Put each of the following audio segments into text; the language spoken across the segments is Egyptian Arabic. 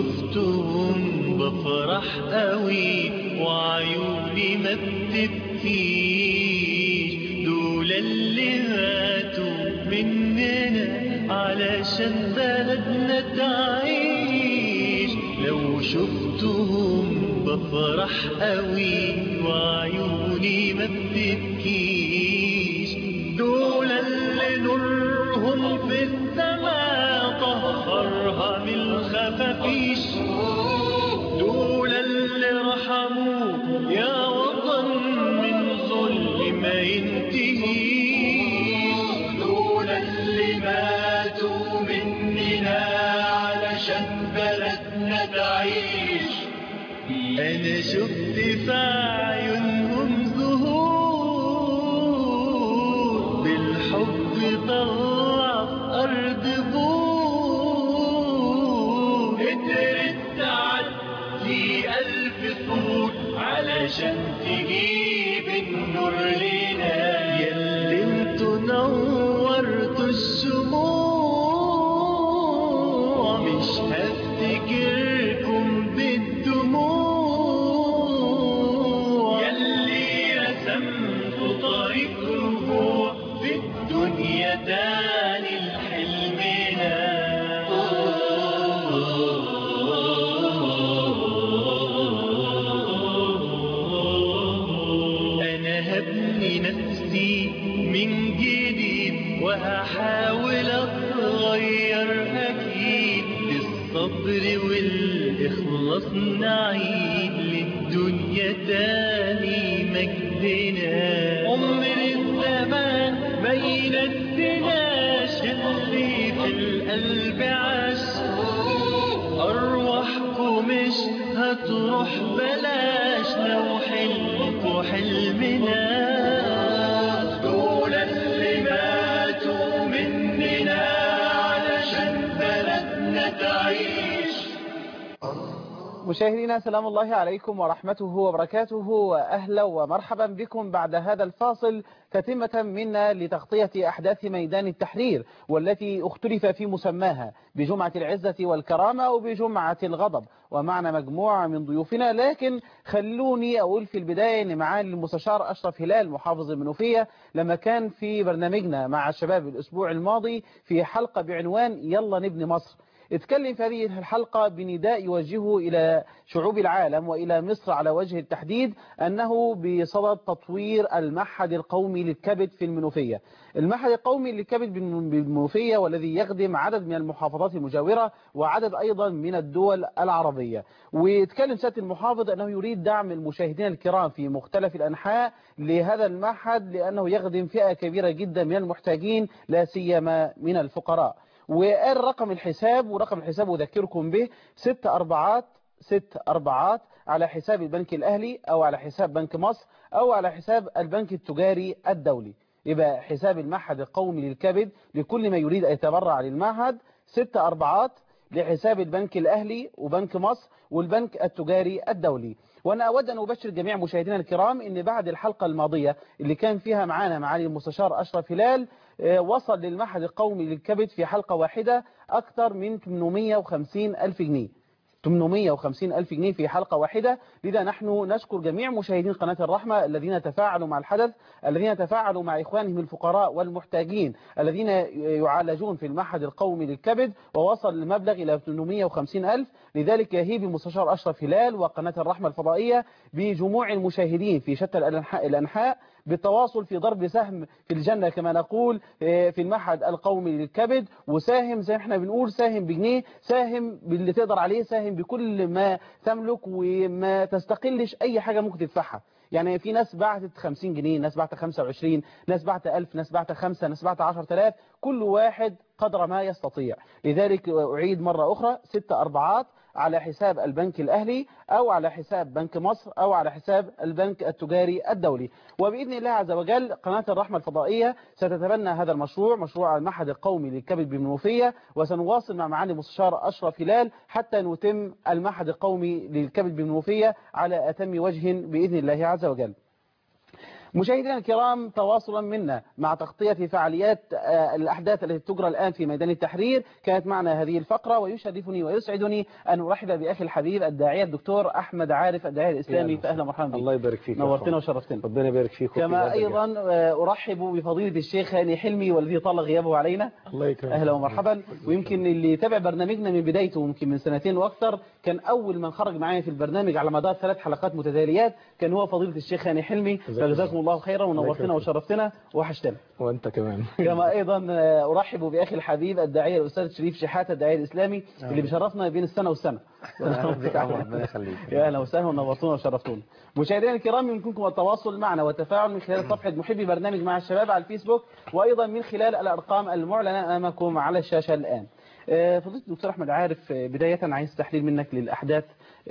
شفتهم بفرح قوي وعيوني ما بتبكيش دول اللي ماتوا مننا علشان بلدنا تعيش لو شفتهم بفرح قوي وعيوني ما بتبكيش دول اللي نورهم في السماء طهرها من الخفافيش دول اللي رحموك يا وطن من ظلم ما ينتهيش دول اللي ماتوا مننا علشان بلدنا تعيش انا شفت في عيونهم زهور بالحب طلع في ارض بور قدرت تعدي الف فوت علشان تجيب النور لنا ياللي انتوا نورتوا الشموع مش هفتكركم بالدموع ياللي رسمتوا طريق رجوع في الدنيا تاني لحلمنا أنا هبني نفسي من جديد وهحاول أتغير أكيد بالصبر والإخلاص نعيد للدنيا تاني مجدنا عمر الزمان ما ينسناش اللي في القلب عاش أرواحكم مش هتروح بلاش لو حلمكوا حلمنا دول اللي ماتوا مننا علشان بلدنا تعيش مشاهدينا سلام الله عليكم ورحمته وبركاته وأهلا ومرحبا بكم بعد هذا الفاصل كتمة منا لتغطية أحداث ميدان التحرير والتي اختلف في مسماها بجمعة العزة والكرامة وبجمعة الغضب ومعنا مجموعة من ضيوفنا لكن خلوني أقول في البداية أن معالي المستشار أشرف هلال محافظ المنوفية لما كان في برنامجنا مع الشباب الأسبوع الماضي في حلقة بعنوان يلا نبني مصر اتكلم في هذه الحلقة بنداء يوجهه إلى شعوب العالم وإلى مصر على وجه التحديد أنه بصدد تطوير المعهد القومي للكبد في المنوفية المعهد القومي للكبد بالمنوفية والذي يخدم عدد من المحافظات المجاورة وعدد أيضا من الدول العربية ويتكلم سيادة المحافظ أنه يريد دعم المشاهدين الكرام في مختلف الأنحاء لهذا المعهد لأنه يخدم فئة كبيرة جدا من المحتاجين لا سيما من الفقراء وقال رقم الحساب ورقم الحساب أذكركم به ست أربعات ست أربعات على حساب البنك الأهلي أو على حساب بنك مصر أو على حساب البنك التجاري الدولي يبقى حساب المعهد القومي للكبد لكل ما يريد أن يتبرع للمعهد ست أربعات لحساب البنك الأهلي وبنك مصر والبنك التجاري الدولي وأنا أود أن أبشر جميع مشاهدينا الكرام أن بعد الحلقة الماضية اللي كان فيها معانا معالي المستشار أشرف هلال وصل للمعهد القومي للكبد في حلقة واحدة أكثر من 850 ألف جنيه 850 ألف جنيه في حلقة واحدة لذا نحن نشكر جميع مشاهدين قناة الرحمة الذين تفاعلوا مع الحدث الذين تفاعلوا مع إخوانهم الفقراء والمحتاجين الذين يعالجون في المعهد القومي للكبد ووصل المبلغ إلى 850 ألف لذلك يهيب المستشار أشرف هلال وقناة الرحمة الفضائية بجموع المشاهدين في شتى الأنحاء, الأنحاء بالتواصل في ضرب سهم في الجنة كما نقول في المعهد القومي للكبد وساهم زي ما احنا بنقول ساهم بجنيه ساهم باللي تقدر عليه ساهم بكل ما تملك وما تستقلش أي حاجة ممكن تدفعها يعني في ناس بعتت 50 جنيه ناس بعتت 25 ناس بعتت 1000 ناس بعتت 5 ناس بعتت 10000 كل واحد قدر ما يستطيع لذلك أعيد مرة أخرى ستة أربعات على حساب البنك الأهلي أو على حساب بنك مصر أو على حساب البنك التجاري الدولي وبإذن الله عز وجل قناة الرحمة الفضائية ستتبنى هذا المشروع مشروع المعهد القومي للكبد بالمنوفية وسنواصل مع معالي المستشار أشرف هلال حتى نتم المعهد القومي للكبد بالمنوفية على أتم وجه بإذن الله عز وجل مشاهدينا الكرام تواصلا منا مع تغطية فعاليات آه، الأحداث التي تجرى الآن في ميدان التحرير كانت معنا هذه الفقرة ويشرفني ويسعدني أن أرحب بأخي الحبيب الداعية الدكتور أحمد عارف الداعية الإسلامي يا فأهلا ومرحبا بك الله يبارك فيك يا نورتنا أخوان. وشرفتنا ربنا يبارك فيك كما أيضا آه، أرحب بفضيلة الشيخ هاني حلمي والذي طال غيابه علينا الله يكرمك اهلا ومرحبا ويمكن اللي يتابع برنامجنا من بدايته يمكن من سنتين واكثر كان اول من خرج معايا في البرنامج على مدار ثلاث حلقات متتاليات كان هو فضيله الشيخ هاني حلمي فجزاكم الله خيرا ونورتنا يكرمك. وشرفتنا وحشتنا وانت كمان كما ايضا آه، ارحب باخي الحبيب الداعيه الاستاذ شريف شحاته الداعيه الاسلامي اللي بيشرفنا بين السنه والسنه بك يا عمر، ربنا يخليك. يا اهلا وسهلا ونورتونا وشرفتونا مشاهدينا الكرام يمكنكم التواصل معنا والتفاعل من خلال صفحه محبي برنامج مع الشباب على الفيسبوك وايضا من خلال الارقام المعلنه امامكم على الشاشه الان آه، فضيله الدكتور احمد عارف آه، بدايه عايز تحليل منك للاحداث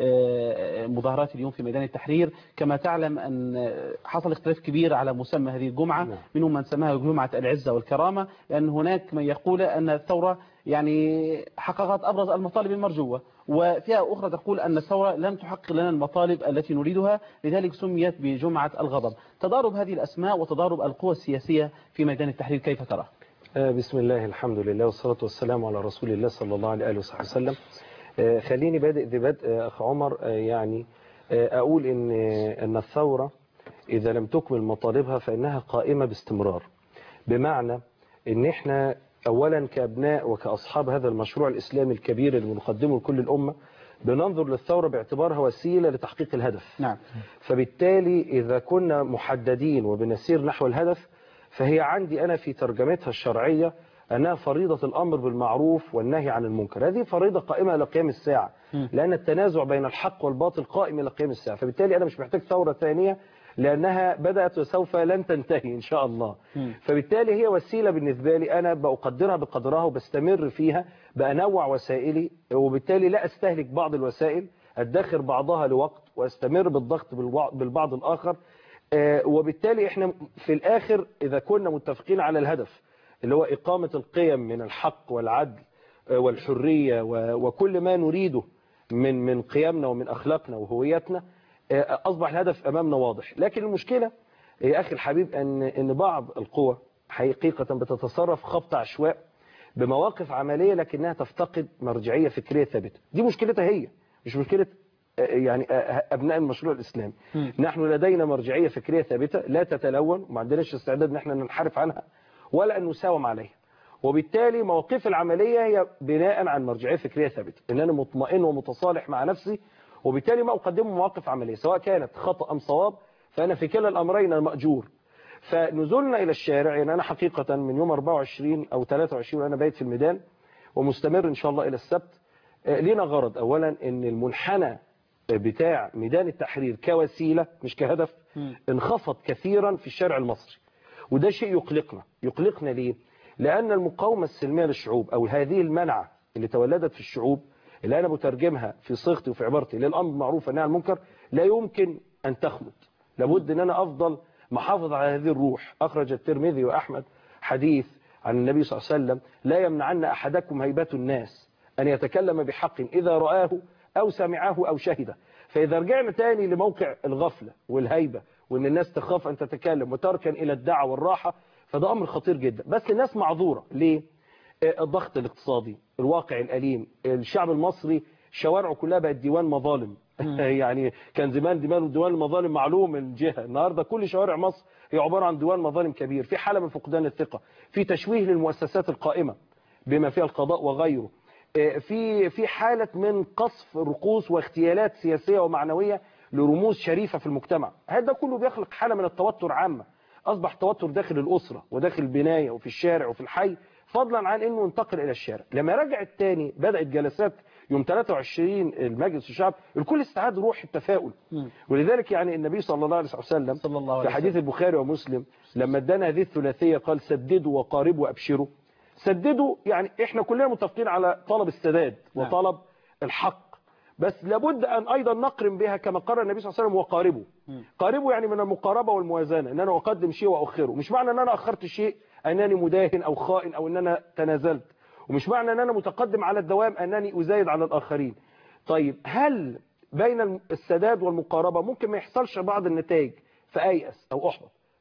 آه، مظاهرات اليوم في ميدان التحرير كما تعلم ان آه، حصل اختلاف كبير على مسمى هذه الجمعه نعم. منهم من سماها جمعه العزه والكرامه لان هناك من يقول ان الثوره يعني حققت ابرز المطالب المرجوه وفئه اخرى تقول ان الثوره لم تحقق لنا المطالب التي نريدها لذلك سميت بجمعه الغضب تضارب هذه الاسماء وتضارب القوى السياسيه في ميدان التحرير كيف ترى آه، بسم الله الحمد لله والصلاة والسلام على رسول الله صلى الله عليه وصحبه وسلم آه، خليني بادئ ببدء آه، أخ عمر آه، يعني آه، أقول إن آه، أن الثورة إذا لم تكمل مطالبها فإنها قائمة باستمرار بمعنى إن إحنا أولا كأبناء وكأصحاب هذا المشروع الإسلامي الكبير اللي بنقدمه لكل الأمة بننظر للثورة باعتبارها وسيلة لتحقيق الهدف نعم فبالتالي إذا كنا محددين وبنسير نحو الهدف فهي عندي أنا في ترجمتها الشرعية أنها فريضة الأمر بالمعروف والنهي عن المنكر هذه فريضة قائمة إلى قيام الساعة لأن التنازع بين الحق والباطل قائم إلى قيام الساعة فبالتالي أنا مش محتاج ثورة ثانية لأنها بدأت وسوف لن تنتهي إن شاء الله فبالتالي هي وسيلة بالنسبة لي أنا بقدرها بقدرها وبستمر فيها بأنوع وسائلي وبالتالي لا أستهلك بعض الوسائل أدخر بعضها لوقت وأستمر بالضغط بالبع- بالبعض الآخر آه، وبالتالي احنا في الآخر إذا كنا متفقين على الهدف اللي هو إقامة القيم من الحق والعدل آه، والحرية و- وكل ما نريده من من قيمنا ومن أخلاقنا وهويتنا آه، أصبح الهدف أمامنا واضح لكن المشكلة يا أخي الحبيب أن أن بعض القوى حقيقة بتتصرف خبط عشواء بمواقف عملية لكنها تفتقد مرجعية فكرية ثابتة دي مشكلتها هي مش مشكلة آه، يعني آه، أبناء المشروع الإسلامي نحن لدينا مرجعية فكرية ثابتة لا تتلون وما عندناش استعداد ان احنا ننحرف عنها ولا أن نساوم عليها وبالتالي مواقف العملية هي بناء عن مرجعية فكرية ثابتة ان انا مطمئن ومتصالح مع نفسي وبالتالي ما أقدمه مواقف عملية سواء كانت خطأ أم صواب فأنا في كلا الأمرين مأجور فنزولنا إلى الشارع يعني أنا حقيقة من يوم 24 أو 23 وأنا بايت في الميدان ومستمر إن شاء الله إلى السبت آه، لينا غرض أولا أن المنحنى بتاع ميدان التحرير كوسيلة مش كهدف انخفض كثيرا في الشارع المصري وده شيء يقلقنا يقلقنا ليه لأن المقاومة السلمية للشعوب أو هذه المنعة اللي تولدت في الشعوب اللي أنا مترجمها في صيغتي وفي عبارتي للأمر معروف والنهي عن المنكر لا يمكن أن تخمد لابد أن أنا أفضل محافظ على هذه الروح أخرج الترمذي وأحمد حديث عن النبي صلى الله عليه وسلم لا يمنعن أحدكم هيبة الناس أن يتكلم بحق إذا رآه أو سمعه أو شهده فإذا رجعنا تاني لموقع الغفلة والهيبة وأن الناس تخاف أن تتكلم وتركن إلى الدعوة والراحة فده أمر خطير جدا بس الناس معذورة ليه؟ آه، الضغط الاقتصادي الواقع الأليم الشعب المصري شوارعه كلها بقت ديوان مظالم يعني كان زمان ديوان ديوان المظالم معلوم الجهة النهاردة كل شوارع مصر هي عبارة عن ديوان مظالم كبير في حالة من فقدان الثقة في تشويه للمؤسسات القائمة بما فيها القضاء وغيره آه، في في حالة من قصف رقوص واغتيالات سياسية ومعنوية لرموز شريفة في المجتمع هذا كله بيخلق حالة من التوتر عامة أصبح توتر داخل الأسرة وداخل البناية وفي الشارع وفي الحي فضلا عن أنه انتقل إلى الشارع لما رجعت تاني بدأت جلسات يوم 23 المجلس الشعب الكل استعاد روح التفاؤل ولذلك يعني النبي صلى الله عليه وسلم صلى الله عليه في حديث البخاري ومسلم لما ادانا هذه الثلاثية قال سددوا وقاربوا وأبشروا سددوا يعني احنا كلنا متفقين على طلب السداد نعم. وطلب الحق بس لابد أن أيضا نقرن بها كما قال النبي صلى الله عليه وسلم وقاربوا قاربوا يعني من المقاربة والموازنة أن أنا أقدم شيء وأخره مش معنى أن أنا أخرت شيء أنني مداهن أو خائن أو أن أنا تنازلت ومش معنى أن أنا متقدم على الدوام أنني أزايد على الآخرين طيب هل بين السداد والمقاربة ممكن ما يحصلش بعض النتائج فأيأس أو أحبط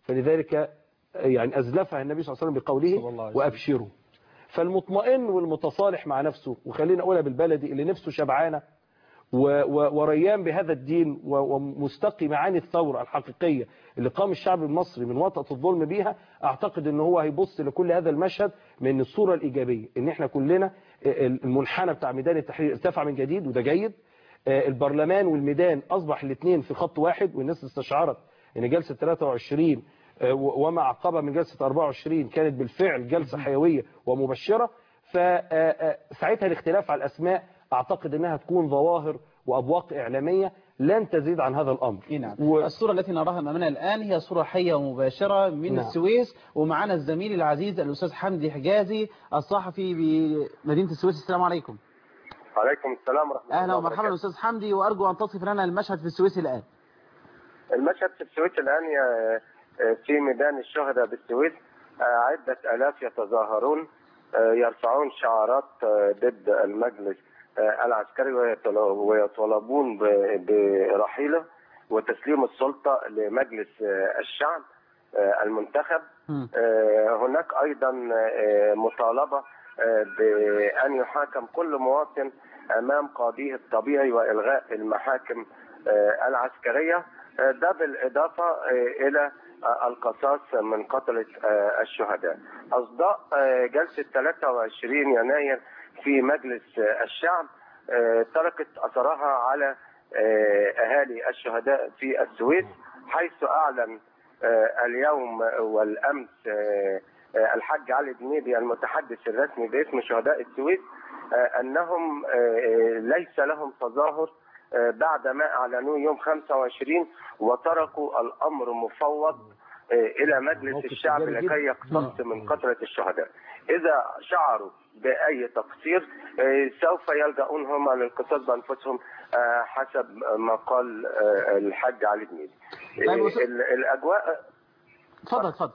فلذلك يعني أزلفها النبي صلى الله عليه وسلم صلى الله عليه بقوله وسلم. وأبشروا فالمطمئن والمتصالح مع نفسه وخلينا أقولها بالبلدي اللي نفسه شبعانة و- و- وريان بهذا الدين و- ومستقي معاني الثورة الحقيقية اللي قام الشعب المصري من وطأة الظلم بيها أعتقد أنه هو هيبص لكل هذا المشهد من الصورة الإيجابية إن إحنا كلنا المنحنى بتاع ميدان التحرير ارتفع من جديد وده جيد البرلمان والميدان أصبح الاثنين في خط واحد والناس استشعرت أن جلسة 23 وما عقبها من جلسة 24 كانت بالفعل جلسة حيوية ومبشرة فساعتها الاختلاف على الأسماء أعتقد أنها تكون ظواهر وأبواق إعلامية لن تزيد عن هذا الأمر إيه نعم و- الصورة التي نراها أمامنا الآن هي صورة حية ومباشرة من نعم. السويس ومعنا الزميل العزيز الأستاذ حمدي حجازي الصحفي بمدينة السويس السلام عليكم عليكم السلام ورحمة الله أهلا ومرحبا وبركاته. أستاذ حمدي وأرجو أن تصف لنا المشهد في السويس الآن المشهد في السويس الآن ي- في ميدان الشهداء بالسويس آه، عدة آلاف يتظاهرون آه، يرفعون شعارات آه، ضد المجلس آه، العسكري ويطل- ويطالبون ب- برحيله وتسليم السلطة لمجلس آه، الشعب آه، المنتخب مم. آه، هناك ايضا آه، مطالبه آه، بان يحاكم كل مواطن امام قاضيه الطبيعي والغاء المحاكم آه، العسكريه آه، ده بالاضافه آه، الى آه، القصاص من قتله آه، الشهداء. اصداء آه، جلسه 23 يناير في مجلس آه، الشعب آه، تركت اثرها على آه، اهالي الشهداء في السويس حيث اعلن آه، اليوم والامس آه، آه، الحاج علي جنيدي المتحدث الرسمي باسم شهداء السويس آه، انهم آه، ليس لهم تظاهر آه، بعد ما اعلنوه يوم 25 وتركوا الامر مفوض آه، الى مجلس موقف الشعب إيجابي لكي يقتص من قتله الشهداء. اذا شعروا باي تقصير آه، سوف يلجؤون هم للقصاص بانفسهم آه، حسب ما قال آه، الحاج علي جنيدي. طيب، آه، أستاذ- ال- الاجواء اتفضل اتفضل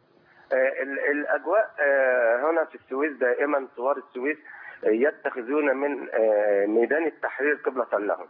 آه، ال- الاجواء آه، هنا في السويس دائما ثوار السويس آه، يتخذون من آه، ميدان التحرير قبلة لهم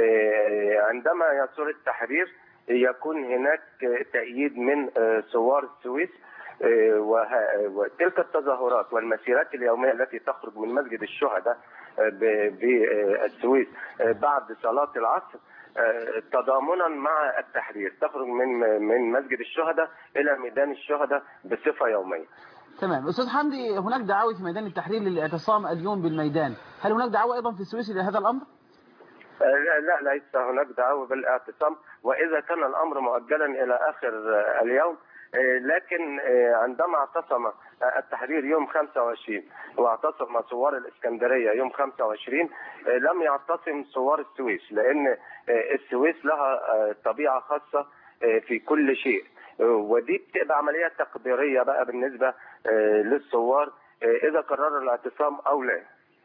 آه، عندما يثور التحرير يكون هناك آه، تأييد من آه، ثوار السويس آه، وه- وتلك التظاهرات والمسيرات اليومية التي تخرج من مسجد الشهداء آه، ب- بالسويس آه، بعد صلاة العصر آه، تضامنا مع التحرير تخرج من من مسجد الشهداء الى ميدان الشهداء بصفه يوميه. تمام أستاذ حمدي هناك دعاوي في ميدان التحرير للاعتصام اليوم بالميدان هل هناك دعوة أيضا في السويس لهذا الأمر؟ آه، لا لا ليس هناك دعوه بالاعتصام واذا كان الامر مؤجلا الى اخر آه، اليوم آه، لكن آه، عندما اعتصم آه، التحرير يوم 25 واعتصم ثوار الاسكندريه يوم 25 آه، لم يعتصم ثوار السويس لان آه، السويس لها آه، طبيعه خاصه آه، في كل شيء آه، ودي بتبقى عمليه تقديريه بقى بالنسبه آه، للثوار آه، اذا قرروا الاعتصام او لا.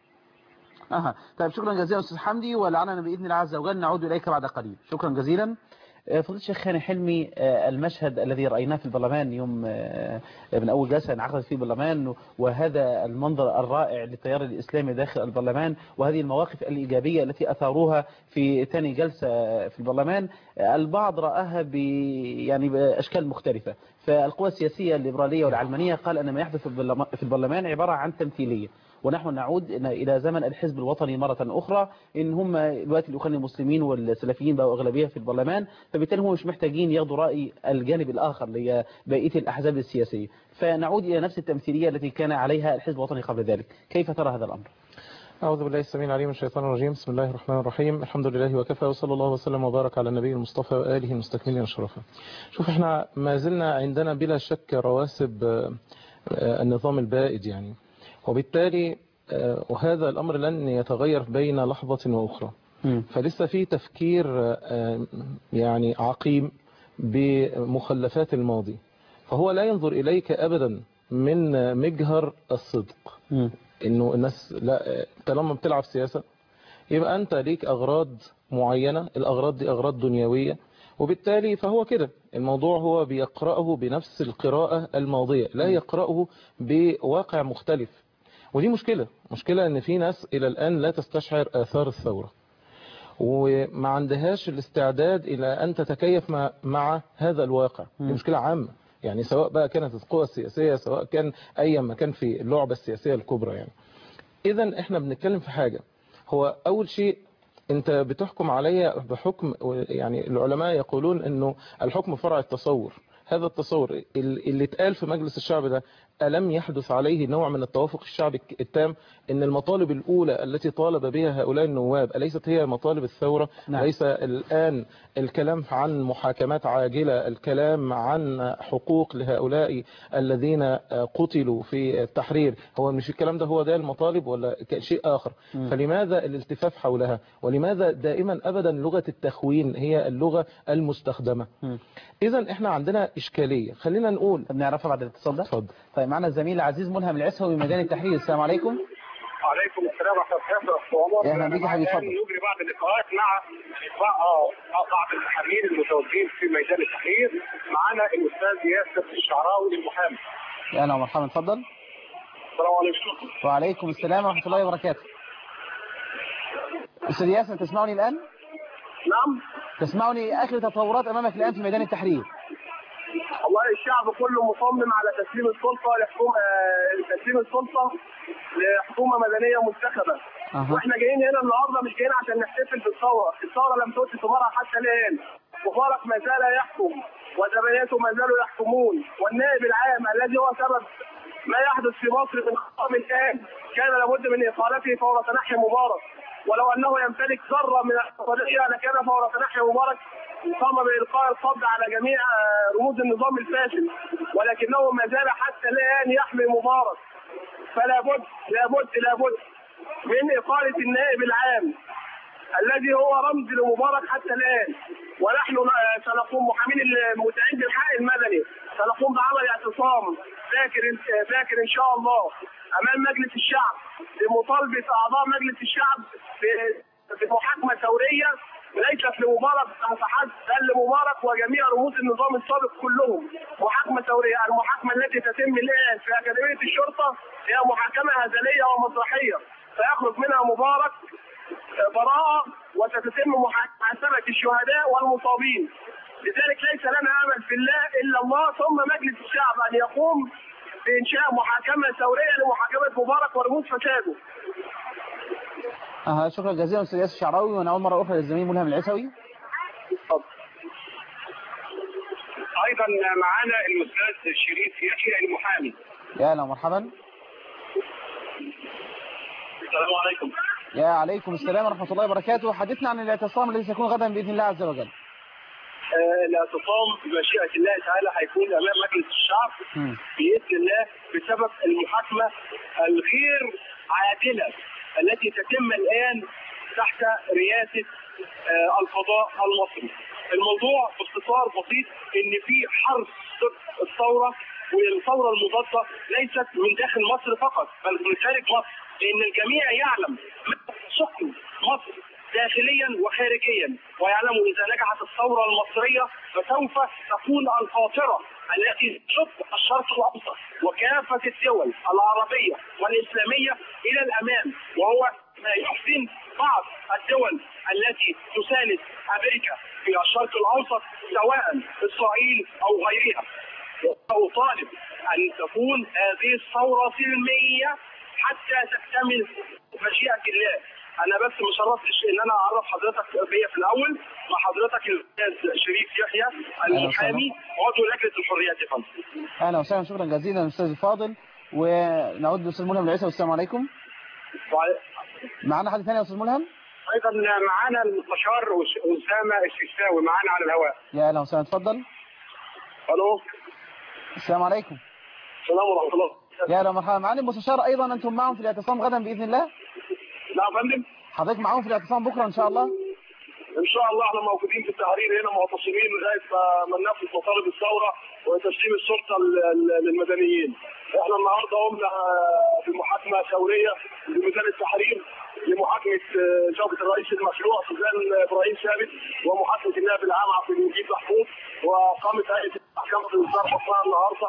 أها طيب شكرا جزيلا أستاذ حمدي ولعلنا بإذن الله عز وجل نعود إليك بعد قليل شكرا جزيلا آه، فضيلة الشيخ خاني حلمي آه، المشهد الذي رأيناه في البرلمان يوم آه، من أول جلسة انعقدت في البرلمان وهذا المنظر الرائع للتيار الإسلامي داخل البرلمان وهذه المواقف الإيجابية التي أثاروها في ثاني جلسة في البرلمان آه، البعض رآها ب يعني بأشكال مختلفة فالقوى السياسية الليبرالية والعلمانية قال أن ما يحدث في البرلمان- في البرلمان عبارة عن تمثيلية ونحن نعود إن- إلى زمن الحزب الوطني مرة أخرى إن هم دلوقتي الأخوان المسلمين والسلفيين بقوا أغلبية في البرلمان فبالتالي هم مش محتاجين ياخدوا رأي الجانب الآخر اللي هي بقية الأحزاب السياسية فنعود إلى نفس التمثيلية التي كان عليها الحزب الوطني قبل ذلك كيف ترى هذا الأمر؟ أعوذ بالله السميع العليم من الشيطان الرجيم بسم الله الرحمن الرحيم الحمد لله وكفى وصلى الله وسلم وبارك على النبي المصطفى وآله المستكملين الشرفاء شوف احنا ما زلنا عندنا بلا شك رواسب آه، آه، النظام البائد يعني وبالتالي آه، وهذا الأمر لن يتغير بين لحظة وأخرى فلسه في تفكير آه، يعني عقيم بمخلفات الماضي فهو لا ينظر إليك أبدا من مجهر الصدق انه الناس لا طالما بتلعب سياسة يبقى انت ليك اغراض معينة الاغراض دي اغراض دنيوية وبالتالي فهو كده الموضوع هو بيقرأه بنفس القراءة الماضية لا يقرأه بواقع مختلف ودي مشكلة مشكلة ان في ناس الى الان لا تستشعر اثار الثورة وما عندهاش الاستعداد إلى أن تتكيف مع, مع هذا الواقع دي مشكلة عامة يعني سواء بقى كانت القوى السياسية سواء كان أي ما كان في اللعبة السياسية الكبرى يعني إذا إحنا بنتكلم في حاجة هو أول شيء انت بتحكم عليا بحكم يعني العلماء يقولون انه الحكم فرع التصور هذا التصور اللي اتقال في مجلس الشعب ده ألم يحدث عليه نوع من التوافق الشعبي التام ان المطالب الأولى التي طالب بها هؤلاء النواب أليست هي مطالب الثورة نعم. ليس الآن الكلام عن محاكمات عاجلة الكلام عن حقوق لهؤلاء الذين قتلوا في التحرير هو مش الكلام ده هو ده المطالب ولا شيء آخر فلماذا الالتفاف حولها ولماذا دائما أبدا لغة التخوين هي اللغة المستخدمة إذا احنا عندنا إشكالية خلينا نقول طب نعرفها بعد الاتصال ده اتفضل طيب معنا الزميل العزيز ملهم العسوي من ميدان التحرير السلام عليكم عليكم السلام ورحمه الله وبركاته يا أهلا بك يا حبيبي، اتفضل. يجري بعض اللقاءات مع بعض بعض المحامين المتواجدين في ميدان التحرير معنا الاستاذ ياسر الشعراوي المحامي يا اهلا ومرحبا اتفضل السلام عليكم وعليكم السلام ورحمة الله وبركاته أستاذ ياسر تسمعني الآن نعم تسمعني آخر تطورات أمامك الآن في ميدان التحرير والله الشعب كله مصمم على تسليم السلطه لحكومه آه، تسليم السلطه لحكومه مدنيه منتخبه أها. واحنا جايين هنا النهارده مش جايين عشان نحتفل بالثوره، الثوره لم تؤتي ثمارها حتى الان مبارك ما زال يحكم وزبانيته ما زالوا يحكمون والنائب العام الذي هو سبب ما يحدث في مصر من خطأ الان كان لابد من اقالته فور تنحي مبارك ولو انه يمتلك ذره من القضيه لكان فور تنحي مبارك قام بإلقاء القبض على جميع آه، رموز النظام الفاسد ولكنه ما زال حتى الآن يحمي مبارك فلا بد لا بد لا بد من إقالة النائب العام الذي هو رمز لمبارك حتى الآن ونحن آه، سنقوم محامين المتعين بالحق المدني سنقوم بعمل اعتصام ذاكر ذاكر إن شاء الله أمام مجلس الشعب لمطالبة أعضاء مجلس الشعب ب- بمحاكمة ثورية ليست لمبارك فحسب بل لمبارك وجميع رموز النظام السابق كلهم محاكمة ثورية المحاكمة التي تتم الآن في أكاديمية الشرطة هي محاكمة هزلية ومسرحية سيخرج منها مبارك براءة وستتم محاسبة الشهداء والمصابين لذلك ليس لنا أمل في الله إلا الله ثم مجلس الشعب أن يقوم بإنشاء محاكمة ثورية لمحاكمة مبارك ورموز فساده أها شكرا جزيلا أستاذ ياسر الشعراوي ونعود مرة أخرى للزميل ملهم العسوي ايضا معانا الاستاذ شريف يحيى المحامي يا أهلا ومرحبا السلام عليكم يا عليكم السلام ورحمة الله وبركاته حدثنا عن الاعتصام الذي سيكون غدا بإذن الله عز وجل آه، الاعتصام بمشيئه الله تعالى هيكون امام مجلس الشعب مم. باذن الله بسبب المحاكمه الغير عادله التي تتم الان تحت رئاسه آه، القضاء المصري. الموضوع باختصار بسيط ان في حرب ضد الثوره والثوره المضاده ليست من داخل مصر فقط بل من خارج مصر لان الجميع يعلم مدى سكن مصر داخليا وخارجيا ويعلم اذا نجحت الثوره المصريه فسوف تكون القاطره التي تشق الشرق الاوسط وكافه الدول العربيه والاسلاميه الى الامام وهو ما يحزن بعض الدول التي تساند امريكا في الشرق الاوسط سواء اسرائيل او غيرها وأطالب أن تكون هذه الثورة سلمية حتى تكتمل مشيئة الله أنا بس ما شرفتش إن أنا أعرف حضرتك بيا في الأول مع حضرتك الأستاذ شريف يحيى المحامي عضو لجنة الحريات يا فندم. أهلا وسهلا شكرا جزيلا أستاذ الفاضل ونعود للأستاذ ملهم العسوي السلام عليكم وع- معنا حد ثاني يا أستاذ ملهم أيضا معانا المستشار أس- أسامة الششتاوي معانا على الهواء. يا أهلا وسهلا اتفضل ألو السلام عليكم السلام ورحمة الله. يا أهلا ومرحبا معالي المستشار أيضا أنتم معهم في الاعتصام غدا بإذن الله نعم يا فندم حضرتك معاهم في الاعتصام بكرة إن شاء الله ان شاء الله احنا موجودين في التحرير هنا معتصمين لغايه ما- ما ننفذ مطالب الثوره وتسليم السلطه ل- ل- للمدنيين. احنا النهارده قمنا آه، في محاكمه ثوريه لميدان التحرير لمحاكمه آه، زوجة الرئيس المشروع سوزان ابراهيم ثابت ومحاكمه النائب العام عبد المجيد محمود وقامت هيئه المحكمه في اصدار حكمها النهارده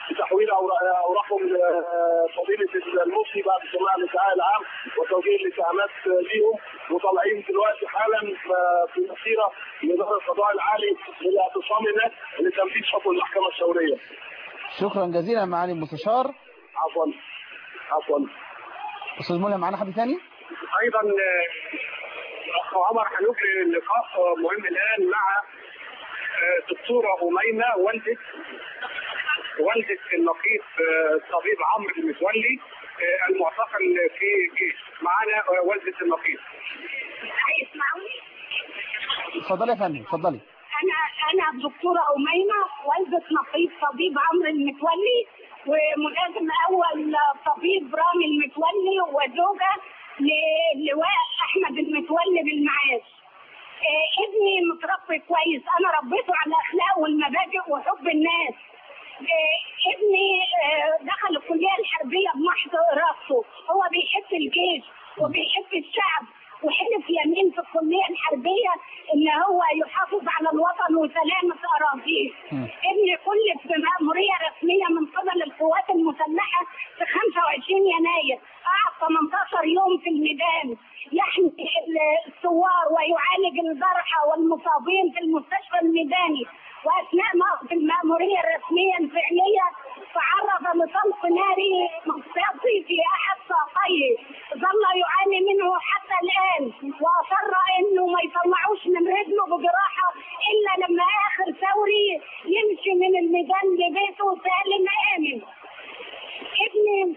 بتحويل أوراق- اوراقهم لفضيله المفتي بعد سماع الادعاء العام وتوجيه الاتهامات ليهم وطالعين دلوقتي حالا في مسيره لاداره القضاء العالي للاعتصام هناك لتنفيذ حكم المحكمه الثوريه. شكرا جزيلا معالي المستشار عفوا عفوا استاذ ملهم معانا حد ثاني ايضا آه، اخ عمر هنجري اللقاء آه، مهم الان مع آه، دكتوره اميمه والده والده النقيب آه، الطبيب عمرو المتولي آه، المعتقل في الجيش معانا آه، والده النقيب هيسمعوني اتفضلي يا فندم اتفضلي انا انا الدكتوره اميمه والده نقيب طبيب عمرو المتولي وملازم اول طبيب رامي المتولي وزوجه للواء احمد المتولي بالمعاش آه، ابني متربي كويس انا ربيته على الاخلاق والمبادئ وحب الناس آه، ابني آه، دخل الكليه الحربيه بمحض ارادته هو بيحب الجيش وبيحب الشعب وحلف يمين في الكليه الحربيه ان هو يحافظ على الوطن وسلامه اراضيه. ابني كلف بمأموريه رسميه من قبل القوات المسلحه في 25 يناير قعد 18 يوم في الميدان يحمي الثوار ويعالج الجرحى والمصابين في المستشفى الميداني واثناء ما في المأموريه الرسميه الفعليه تعرض لطلق ناري مغناطيسي في احد ساقيه ظل يعاني منه حتى الان واصر انه ما يطلعوش من رجله بجراحه الا لما اخر ثوري يمشي من الميدان لبيته سالم امن ابني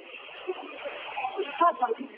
اتفضل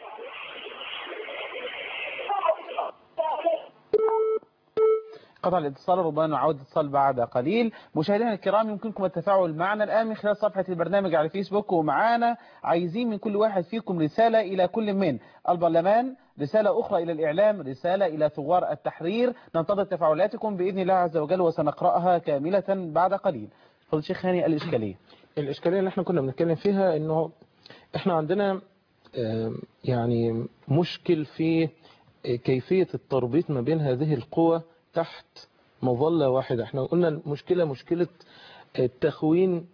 قطع الاتصال ربما نعود الاتصال بعد قليل مشاهدينا الكرام يمكنكم التفاعل معنا الآن من خلال صفحة البرنامج على فيسبوك ومعانا عايزين من كل واحد فيكم رسالة إلى كل من البرلمان رسالة أخرى إلى الإعلام رسالة إلى ثوار التحرير ننتظر تفاعلاتكم بإذن الله عز وجل وسنقرأها كاملة بعد قليل فضل الشيخ هاني الإشكالية الإشكالية اللي احنا كنا بنتكلم فيها انه احنا عندنا آم، يعني مشكل في كيفية التربيط ما بين هذه القوى تحت مظلة واحدة احنا قلنا المشكلة مشكلة التخوين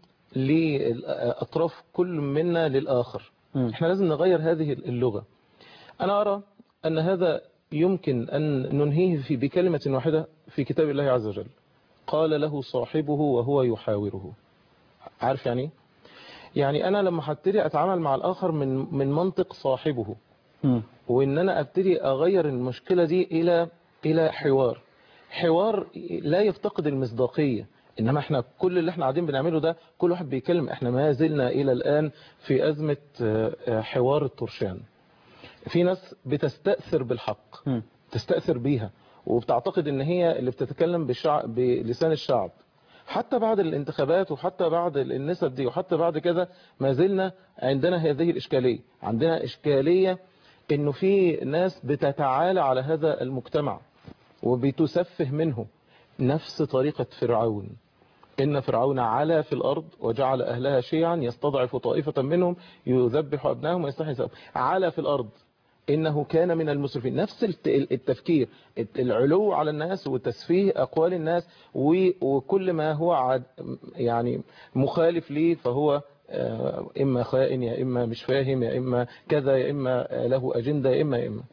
لأطراف كل منا للآخر مم. احنا لازم نغير هذه اللغة أنا أرى أن هذا يمكن أن ننهيه في بكلمة واحدة في كتاب الله عز وجل قال له صاحبه وهو يحاوره عارف يعني إيه؟ يعني أنا لما هبتدي أتعامل مع الآخر من من منطق صاحبه مم. وإن أنا أبتدي أغير المشكلة دي إلى إلى حوار حوار لا يفتقد المصداقية إنما إحنا كل اللي إحنا قاعدين بنعمله ده كل واحد بيتكلم إحنا ما زلنا إلى الآن في أزمة آه، آه، حوار الترشان في ناس بتستأثر بالحق مم. تستأثر بيها وبتعتقد ان هي اللي بتتكلم بالشعب بلسان الشعب حتى بعد الانتخابات وحتى بعد النسب دي وحتى بعد كده ما زلنا عندنا هذه الإشكالية عندنا إشكالية انه في ناس بتتعالى على هذا المجتمع وبتسفه منه نفس طريقة فرعون إن فرعون علا في الأرض وجعل أهلها شيعا يستضعف طائفة منهم يذبح أبنائهم ويستحيي نساءهم علا في الأرض إنه كان من المسرفين نفس الت- التفكير العلو على الناس وتسفيه أقوال الناس و- وكل ما هو عاد يعني مخالف ليه فهو آه، إما خائن يا إما مش فاهم يا إما كذا يا إما آه، له أجندة يا إما يا إما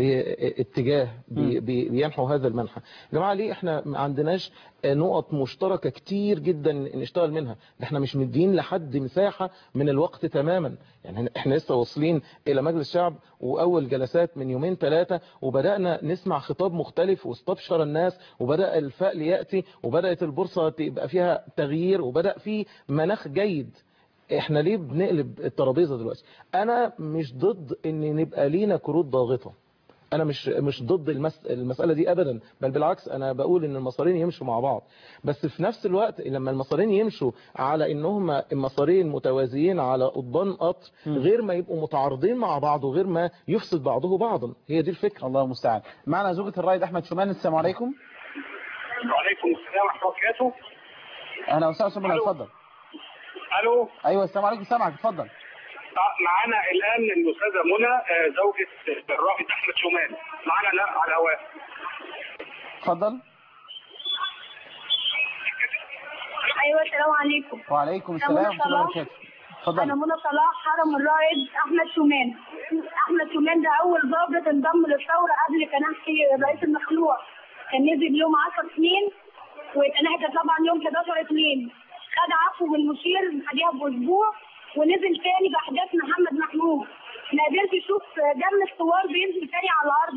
باتجاه بي- بي- بينحو هذا المنحى يا جماعه ليه احنا ما عندناش نقط مشتركه كتير جدا نشتغل منها ده احنا مش مدين لحد مساحه من الوقت تماما يعني احنا لسه واصلين الى مجلس الشعب واول جلسات من يومين ثلاثه وبدانا نسمع خطاب مختلف واستبشر الناس وبدا الفأل ياتي وبدات البورصه تبقى فيها تغيير وبدا في مناخ جيد احنا ليه بنقلب الترابيزه دلوقتي انا مش ضد ان نبقى لينا كروت ضاغطه انا مش مش ضد المس... المساله دي ابدا بل بالعكس انا بقول ان المسارين يمشوا مع بعض بس في نفس الوقت لما المسارين يمشوا على انهم المسارين متوازيين على قضبان قطر غير ما يبقوا متعارضين مع بعض وغير ما يفسد بعضه بعضا هي دي الفكره الله المستعان معنا زوجة الرائد أحمد شومان السلام عليكم وعليكم السلام ورحمه الله وبركاته أنا أستاذ شومان ألو. اتفضل الو أيوة السلام عليكم سامعك اتفضل معانا الان الاستاذه منى آه، زوجة الرائد احمد شومان معانا لا على الهواء اتفضل ايوه السلام عليكم وعليكم السلام منى ورحمة الله صلاح. وبركاته انا اتفضل منى صلاح حرم الرائد احمد شومان احمد شومان ده اول ضابط انضم للثوره قبل كناحي الرئيس المخلوع كان نزل يوم 10 سنين واتنهى طبعا يوم 11 2 خد عفو من المشير بعديها باسبوع ونزل تاني باحداث محمد محمود ما قدرش يشوف دم الثوار بينزل تاني على الارض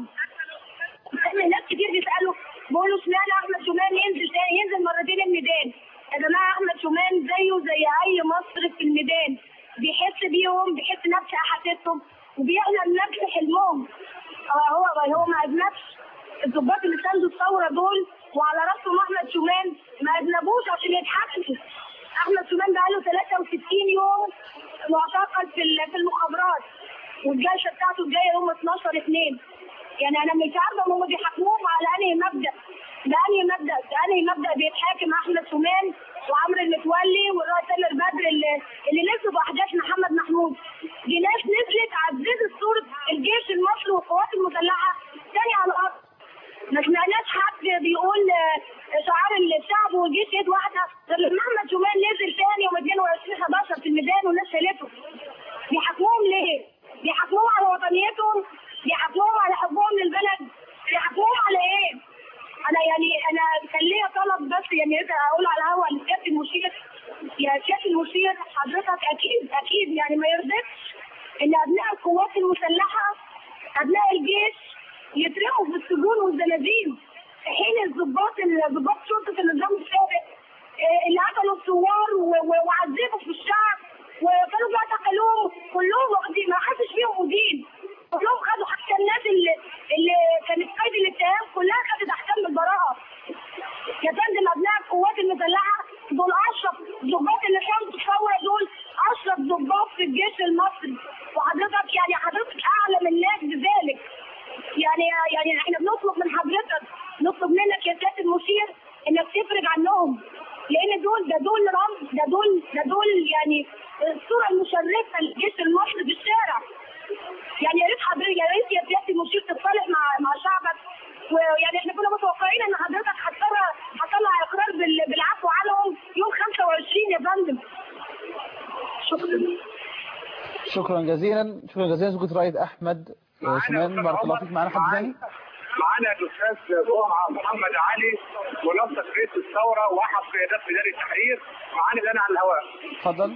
كان ناس كتير بيسالوا بيقولوا اشمعنى احمد شومان ينزل تاني ينزل مرتين الميدان يا جماعه احمد شومان زيه زي اي مصري في الميدان بيحس بيهم بيحس نفس احاسيسهم وبيحلم نفس حلمهم هو هو هو ما اذنبش الضباط اللي ساندوا الثوره دول وعلى راسهم احمد شومان ما اذنبوش عشان يتحكموا احمد شومان بقاله 63 يوم معتقل في ال- في المخابرات والجلسه بتاعته الجايه يوم 12 2 يعني انا مش عارفه هم بيحاكموهم على انهي مبدا بأنهي مبدا بأنهي مبدا بيتحاكم احمد شومان وعمرو المتولي والرئيس سامر بدر اللي اللي نزلوا باحداث محمد محمود دي ناس نزلت عززت صوره الجيش المصري والقوات المسلحه تاني على الارض ما سمعناش حد بيقول آه، شعار الشعب والجيش ايد واحده غير لما احمد شومان نزل تاني يوم 22 11 في الميدان والناس شالته بيحاكموهم ليه؟ بيحاكموهم على وطنيتهم بيحاكموهم على حبهم للبلد بيحاكموهم على ايه؟ انا يعني انا كان ليا طلب بس يعني إذا اقول على هوا لسياده المشير يا سياده المشير حضرتك اكيد اكيد يعني ما يرضيكش ان ابناء القوات المسلحه ابناء الجيش يترموا في السجون والزنازين في حين الضباط ضباط شرطه النظام السابق آه، اللي قتلوا الثوار و- و- وعذبوا في الشعب وكانوا بيعتقلوهم كلهم واخدين ما حدش فيهم مدين كلهم خدوا حتى الناس اللي اللي كانت قيد الاتهام كلها خدت احكام بالبراءه يا فندم ابناء القوات المسلحه دول اشرف ضباط اللي كانوا في الثوره دول اشرف ضباط في الجيش المصري وحضرتك يعني حضرتك اعلم الناس بذلك يعني يعني احنا بنطلب من حضرتك نطلب منك يا سياده المشير انك تفرج عنهم لان دول ده دول رمز ده دول ده دول يعني الصوره المشرفه للجيش المصري في الشارع يعني يا ريت حضرتك يا ريت يا سياده المشير تتصالح مع مع شعبك ويعني احنا كنا متوقعين ان حضرتك هتطلع هتطلع اقرار بال- بالعفو عنهم يوم 25 يا فندم شكرا شكرا جزيلا شكرا جزيلا زوجة رائد أحمد آه، شومان بارك الله فيك معنا حد ثاني معانا الاستاذ جمعه محمد علي منسق رئيس الثوره واحد قيادات ميدان التحرير معانا الان على الهواء اتفضل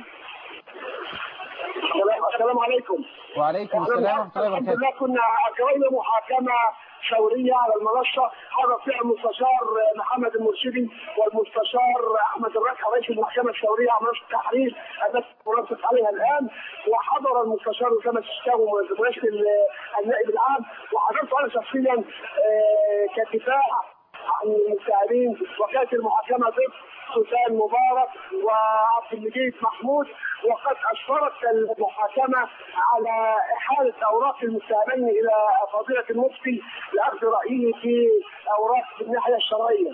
السلام عليكم وعليكم السلام ورحمة الله الحمد وبركاته لله كنا اجرينا محاكمه ثوريه على المنصه هذا فيها المستشار محمد المرشدي والمستشار احمد الركع رئيس المحكمه الثوريه على منصه التحرير التي ننصت عليها الان وحضر المستشار اسامه الشاوي رئيس النائب العام وحضرت انا شخصيا آه، كدفاع عن المساعدين وكانت المحاكمه ضد سلطان مبارك وعبد المجيد محمود وقد اشرت المحاكمه على احاله اوراق المتهمين الى فضيله المفتي لاخذ رايه في اوراق الناحيه الشرعيه.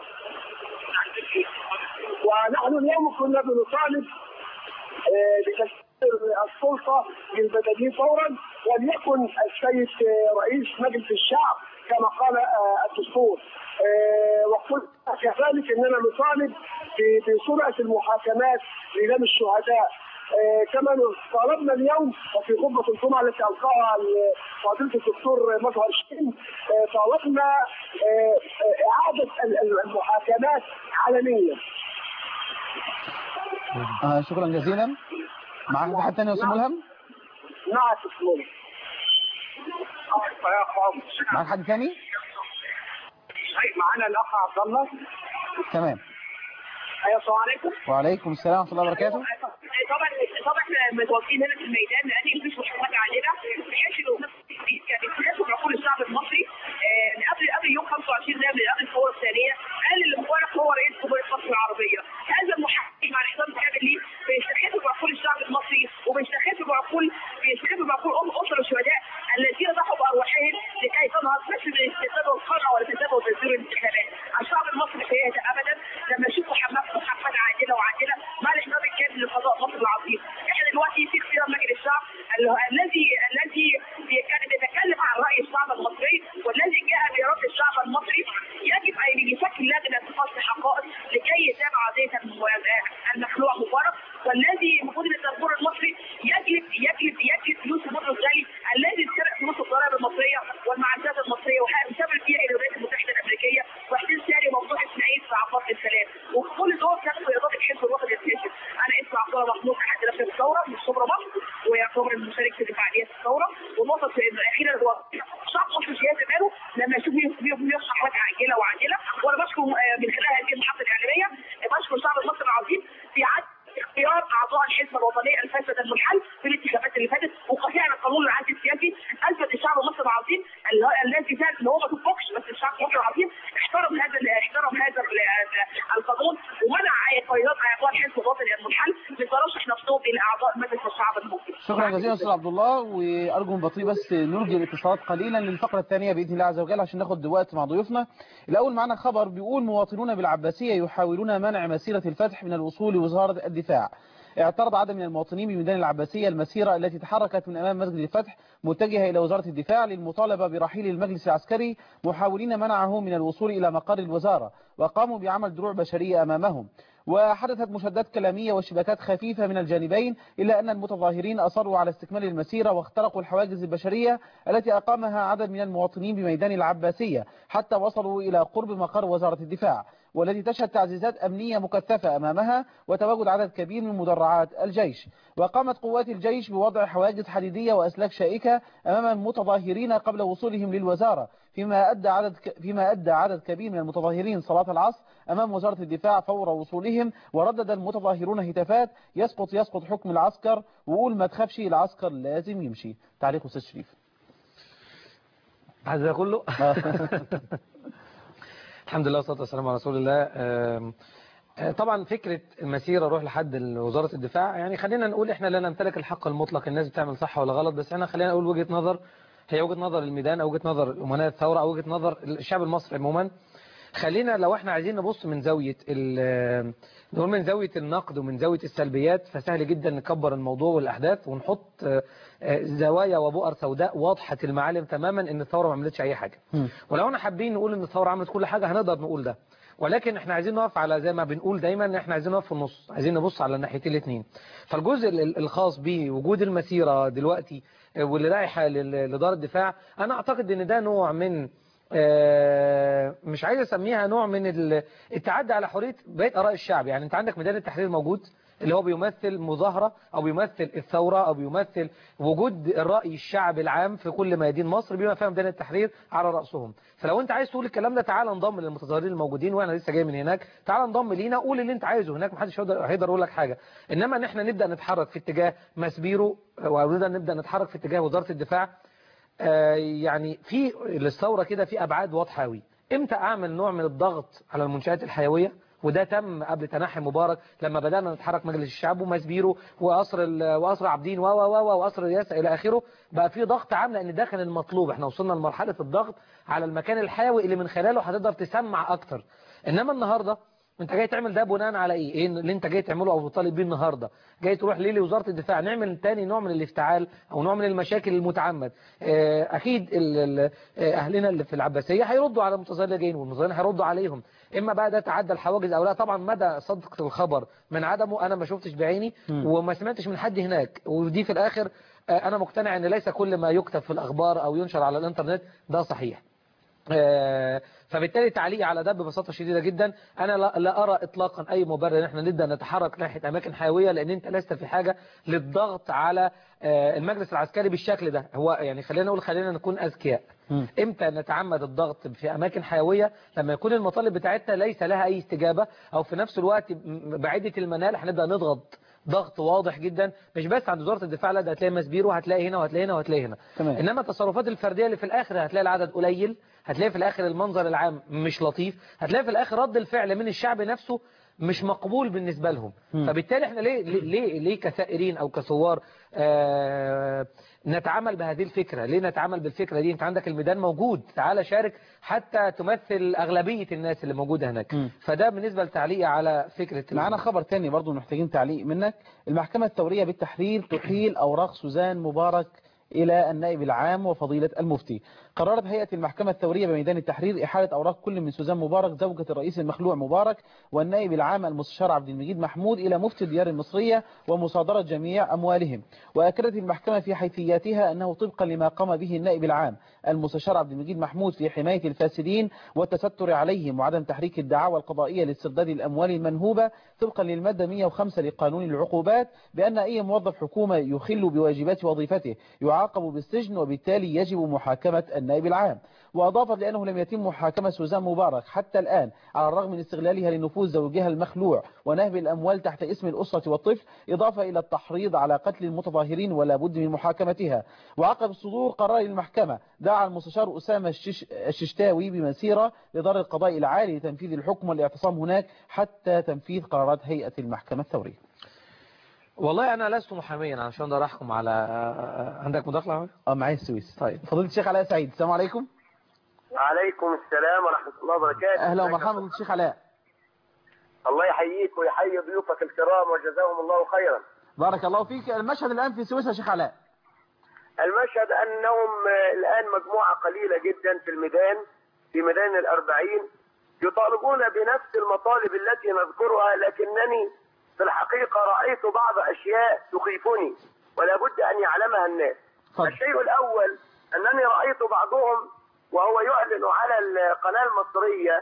ونحن اليوم كنا بنطالب آه، بتسيير السلطه للبدنيين فورا وليكن السيد آه، رئيس مجلس الشعب كما قال آه، الدستور آه، وقلت كذلك اننا نطالب ب- بسرعه المحاكمات لدم الشهداء آه، كما طالبنا اليوم وفي خطبه الجمعه التي القاها ال- فضيله الدكتور مظهر شين آه، طالبنا آه، آه، اعاده ال- ال- المحاكمات علنيا آه شكرا جزيلا معاك حد ثاني يا أستاذ ملهم مع الدكتور معاك حد ثاني معانا الاخ عبد الله تمام ايوه السلام عليكم وعليكم السلام ورحمة الله وبركاته طبعا طبعا احنا متواجدين هنا في الميدان لان مفيش مشكلات علينا بحيث انه يعني يناسب عقول الشعب المصري آه، قبل قبل يوم 25 ده من قبل الثوره الثانيه قال اللي مبارك هو رئيس جمهوريه مصر العربيه هذا المحاكم على حساب كامل ليه بيستخف بعقول الشعب المصري وبيستخف بعقول بيستخف بعقول ام اسر الشهداء الذين ضحوا بارواحهم لكي تنهض مش بالاستفاده والقرع ولا تتابع وتزوير الانتخابات الشعب المصري مش هيهدى ابدا لما يشوف محمد محمد عادله وعادله مع الاحترام الكامل لقضاء مصر العظيم احنا دلوقتي في اختيار مجلس الشعب ال- الذي الذي كان بيتكلم عن راي الشعب المصري والذي جاء بإرادة الشعب المصري يجب ان يشكل لجنه فصل حقائق لكي يتابع قضيه الم- الثوره المشارك في فعاليات الثوره والنقطه الاخيره هو شخص جهاز ماله لما يشوف يصحى حاجات عاجله وعاجله وانا بشكر آه، من خلال هذه المحطه الاعلاميه آه، بشكر الشعب المصري العظيم في عدل اختيار اعضاء الحزب الوطني الفاسد المنحل في الانتخابات اللي فاتت وقطيع القانون العدل السياسي الفت الشعب المصري العظيم ال- الذي زاد اللي هو ما تطبقش بس الشعب المصري العظيم احترم هذا ال- احترم هذا ال- القانون ومنع قيادات اعضاء الحزب الوطني المنحل من ترشح نفسهم الى اعضاء مجلس الشعب المصري شكرا جزيلا استاذ عبد الله وارجو من بطيء بس نلغي الاتصالات قليلا للفقره الثانيه باذن الله عز وجل عشان ناخد وقت مع ضيوفنا الاول معنا خبر بيقول مواطنون بالعباسيه يحاولون منع مسيره الفتح من الوصول لوزاره الدفاع اعترض عدد من المواطنين بميدان العباسية المسيرة التي تحركت من أمام مسجد الفتح متجهة إلى وزارة الدفاع للمطالبة برحيل المجلس العسكري محاولين منعه من الوصول إلى مقر الوزارة وقاموا بعمل دروع بشرية أمامهم وحدثت مشادات كلامية وشبكات خفيفة من الجانبين إلا أن المتظاهرين أصروا على استكمال المسيرة واخترقوا الحواجز البشرية التي أقامها عدد من المواطنين بميدان العباسية حتى وصلوا إلى قرب مقر وزارة الدفاع والتي تشهد تعزيزات أمنية مكثفة أمامها وتواجد عدد كبير من مدرعات الجيش وقامت قوات الجيش بوضع حواجز حديدية وأسلاك شائكة أمام المتظاهرين قبل وصولهم للوزارة فيما أدى عدد فيما أدى عدد كبير من المتظاهرين صلاة العصر أمام وزارة الدفاع فور وصولهم وردد المتظاهرون هتافات يسقط يسقط حكم العسكر وقول ما تخافش العسكر لازم يمشي تعليق أستاذ شريف عايز كله الحمد لله والصلاه والسلام على رسول الله آم، آه، طبعا فكره المسيره روح لحد وزاره الدفاع يعني خلينا نقول احنا لا نمتلك الحق المطلق الناس بتعمل صح ولا غلط بس احنا خلينا نقول وجهه نظر هي وجهه نظر الميدان او وجهه نظر امناء الثوره او وجهه نظر الشعب المصري عموما خلينا لو احنا عايزين نبص من زاويه ال- نقول من زاويه النقد ومن زاويه السلبيات فسهل جدا نكبر الموضوع والاحداث ونحط آه، آه، زوايا وبؤر سوداء واضحه المعالم تماما ان الثوره ما عملتش اي حاجه ولو احنا حابين نقول ان الثوره عملت كل حاجه هنقدر نقول ده ولكن احنا عايزين نقف على زي ما بنقول دايما ان احنا عايزين نقف في النص عايزين نبص على الناحيتين الاثنين فالجزء ال- ال- الخاص بوجود المسيره دلوقتي آه، واللي رايحه لل- لدار الدفاع انا اعتقد ان ده نوع من آه، مش عايز اسميها نوع من ال- التعدي على حريه بقيه اراء الشعب يعني انت عندك ميدان التحرير موجود اللي هو بيمثل مظاهرة أو بيمثل الثورة أو بيمثل وجود الرأي الشعب العام في كل ميادين مصر بما فيها ميدان التحرير على رأسهم فلو أنت عايز تقول الكلام ده تعال انضم للمتظاهرين الموجودين وأنا لسه جاي من هناك تعال انضم لينا قول اللي أنت عايزه هناك محدش هيقدر هيقدر يقول لك حاجة إنما إن إحنا نبدأ نتحرك في اتجاه مسبيرو ونبدأ نبدأ نتحرك في اتجاه وزارة الدفاع آه، يعني في الثورة كده في أبعاد واضحة أوي امتى أعمل نوع من الضغط على المنشآت الحيوية وده تم قبل تنحي مبارك لما بدأنا نتحرك مجلس الشعب ومسبيرو وقصر ال- وقصر عابدين و و و وقصر الرئاسة إلى آخره بقى في ضغط عام لأن ده كان المطلوب احنا وصلنا لمرحلة الضغط على المكان الحيوي اللي من خلاله هتقدر تسمع أكتر إنما النهاردة انت جاي تعمل ده بناء على ايه ايه اللي انت جاي تعمله او تطالب بيه النهارده جاي تروح ليه لوزاره الدفاع نعمل تاني نوع من الافتعال او نوع من المشاكل المتعمد اه، اكيد ال- ال- اه، اهلنا اللي في العباسيه هيردوا على المتظاهرين اللي جايين والمتظاهرين هيردوا عليهم اما بقى ده تعدى الحواجز او لا طبعا مدى صدق الخبر من عدمه انا ما شفتش بعيني وما سمعتش من حد هناك ودي في الاخر اه، انا مقتنع ان ليس كل ما يكتب في الاخبار او ينشر على الانترنت ده صحيح آه، فبالتالي تعليقي على ده ببساطه شديده جدا انا لا, لا ارى اطلاقا اي مبرر ان احنا نبدا نتحرك ناحيه اماكن حيويه لان انت لست في حاجه للضغط على آه، المجلس العسكري بالشكل ده هو يعني خلينا نقول خلينا نكون اذكياء امتى نتعمد الضغط في اماكن حيويه لما يكون المطالب بتاعتنا ليس لها اي استجابه او في نفس الوقت م- بعيده المنال هنبدا نضغط ضغط واضح جدا مش بس عند وزاره الدفاع لا ده هتلاقي مسبير وهتلاقي هنا وهتلاقي هنا وهتلاقي هنا تمام. انما التصرفات الفرديه اللي في الاخر هتلاقي العدد قليل هتلاقي في الاخر المنظر العام مش لطيف هتلاقي في الاخر رد الفعل من الشعب نفسه مش مقبول بالنسبه لهم فبالتالي احنا ليه ليه ليه, ليه كثائرين او كثوار آه نتعامل بهذه الفكره ليه نتعامل بالفكره دي انت عندك الميدان موجود تعال شارك حتى تمثل اغلبيه الناس اللي موجوده هناك فده بالنسبه لتعليقي على فكره معانا خبر تاني برضو محتاجين تعليق منك المحكمة الثورية بالتحرير تحيل أوراق سوزان مبارك إلى النائب العام وفضيلة المفتي قررت هيئة المحكمة الثورية بميدان التحرير إحالة أوراق كل من سوزان مبارك زوجة الرئيس المخلوع مبارك والنائب العام المستشار عبد المجيد محمود إلى مفتي الديار المصرية ومصادرة جميع أموالهم وأكدت المحكمة في حيثياتها أنه طبقا لما قام به النائب العام المستشار عبد المجيد محمود في حماية الفاسدين والتستر عليهم وعدم تحريك الدعاوى القضائية لاسترداد الأموال المنهوبة طبقا للمادة 105 لقانون العقوبات بأن أي موظف حكومة يخل بواجبات وظيفته يعاقب بالسجن وبالتالي يجب محاكمة النائب العام وأضافت لأنه لم يتم محاكمة سوزان مبارك حتى الآن على الرغم من استغلالها لنفوذ زوجها المخلوع ونهب الأموال تحت اسم الأسرة والطفل إضافة إلى التحريض على قتل المتظاهرين ولا بد من محاكمتها وعقب صدور قرار المحكمة دعا المستشار أسامة الشش... الششتاوي بمسيرة لدار القضاء العالي لتنفيذ الحكم والاعتصام هناك حتى تنفيذ قرارات هيئة المحكمة الثورية والله أنا لست محاميا عشان أقدر أحكم على عندك مداخلة اه معايا السويس طيب فضيلة الشيخ علاء سعيد السلام عليكم وعليكم السلام ورحمة الله وبركاته أهلا ومرحبا فضيلة الشيخ علاء الله يحييك ويحيي ضيوفك الكرام وجزاهم الله خيرا بارك الله فيك المشهد الآن في السويس يا شيخ علاء المشهد أنهم الآن مجموعة قليلة جدا في الميدان في ميدان الأربعين يطالبون بنفس المطالب التي نذكرها لكنني في الحقيقة رأيت بعض أشياء تخيفني ولا بد أن يعلمها الناس فضل. الشيء الأول أنني رأيت بعضهم وهو يعلن على القناة المصرية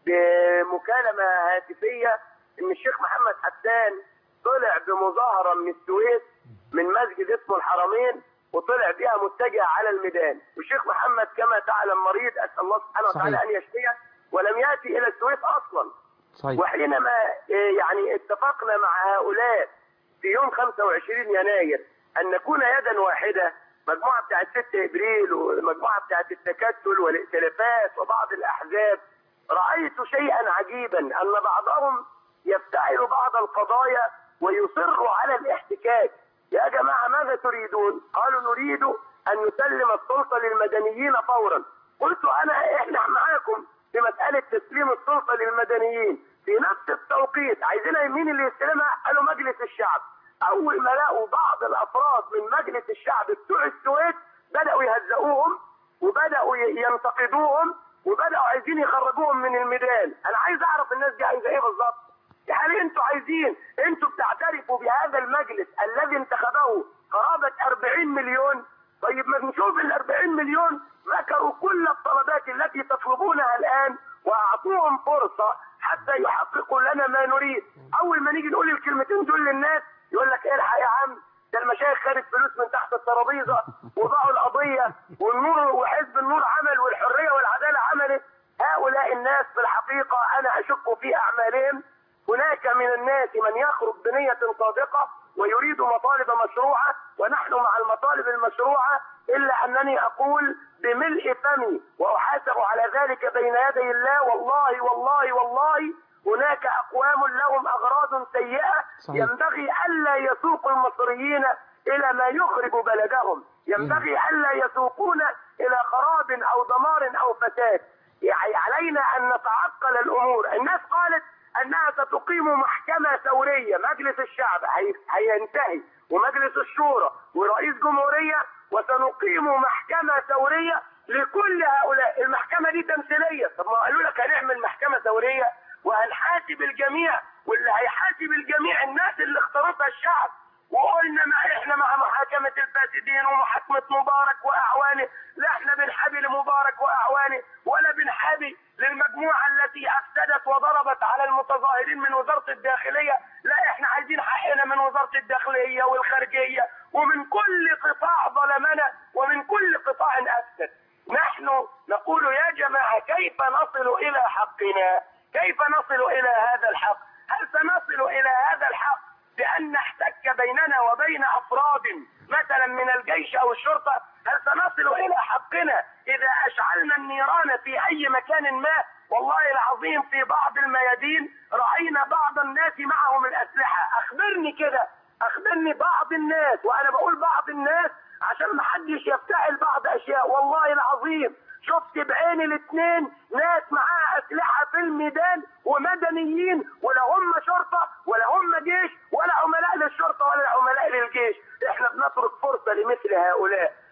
بمكالمة هاتفية أن الشيخ محمد حسان طلع بمظاهرة من السويس من مسجد اسمه الحرمين وطلع بها متجه على الميدان والشيخ محمد كما تعلم مريض أسأل الله سبحانه وتعالى صحيح. أن يشفيه ولم يأتي إلى السويس أصلا صحيح وحينما إيه، يعني اتفقنا مع هؤلاء في يوم 25 يناير ان نكون يدا واحده مجموعه بتاعت 6 ابريل ومجموعه بتاعت التكتل والائتلافات وبعض الاحزاب رايت شيئا عجيبا ان بعضهم يفتعل بعض القضايا ويصر على الاحتكاك يا جماعه ماذا تريدون؟ قالوا نريد ان نسلم السلطه للمدنيين فورا قلت انا احنا معاكم في مساله تسليم السلطه للمدنيين في نفس التوقيت عايزين مين اللي يستلمها؟ قالوا مجلس الشعب اول ما لقوا بعض الافراد من مجلس الشعب بتوع السويس بداوا يهزئوهم وبداوا ي- ينتقدوهم وبداوا عايزين يخرجوهم من الميدان انا عايز اعرف الناس دي عايزه ايه بالظبط هل انتوا عايزين انتوا بتعترفوا بهذا المجلس الذي انتخبه قرابه 40 مليون طيب ما نشوف ال 40 مليون ذكروا كل الطلبات التي تطلبونها الان واعطوهم فرصه حتى يحققوا لنا ما نريد اول ما نيجي نقول الكلمتين دول للناس يقول لك الحق يا عم ده المشايخ خدت فلوس من تحت الترابيزه وضعوا القضيه والنور وحزب النور عمل والحريه والعداله عملت هؤلاء الناس في الحقيقه انا اشك في اعمالهم هناك من الناس من يخرج بنية صادقة ويريد مطالب مشروعة ونحن مع المطالب المشروعة إلا أنني أقول بملء فمي وأحاسب على ذلك بين يدي الله والله والله والله هناك أقوام لهم أغراض سيئة صحيح. ينبغي ألا يسوق المصريين إلى ما يخرب بلدهم ينبغي ألا يسوقون إلى خراب أو دمار أو فساد يعني علينا أن نتعقل الأمور الناس قالت أنها ستقيم محكمة ثورية مجلس الشعب هي- هينتهي ومجلس الشورى ورئيس جمهورية وسنقيم محكمة ثورية لكل هؤلاء المحكمة دي تمثيلية طب ما قالوا لك هنعمل محكمة ثورية وهنحاسب الجميع واللي هيحاسب الجميع الناس اللي اختارتها الشعب وقلنا ما احنا مع محاكمة الفاسدين ومحاكمة مبارك واعوانه لا احنا بنحابي لمبارك واعوانه ولا بنحابي للمجموعة التي افسدت وضربت على المتظاهرين من وزارة الداخلية لا احنا عايزين حقنا من وزارة الداخلية والخارجية ومن كل قطاع ظلمنا ومن كل قطاع افسد نحن نقول يا جماعة كيف نصل الى حقنا كيف نصل الى هذا الحق هل سنصل الى هذا الحق بأن نحتك بيننا وبين أفراد مثلا من الجيش أو الشرطة هل سنصل إلى حقنا إذا أشعلنا النيران في أي مكان ما والله العظيم في بعض الميادين رأينا بعض الناس معهم الأسلحة أخبرني كده أخبرني بعض الناس وأنا بقول بعض الناس عشان ما حدش يفتعل بعض أشياء والله العظيم شفت بعيني الاثنين ناس معاها أسلحة في الميدان ومدنيين ولا هم شرطة ولا هم جيش ولا عملاء للشرطة ولا عملاء للجيش احنا بنترك فرصة لمثل هؤلاء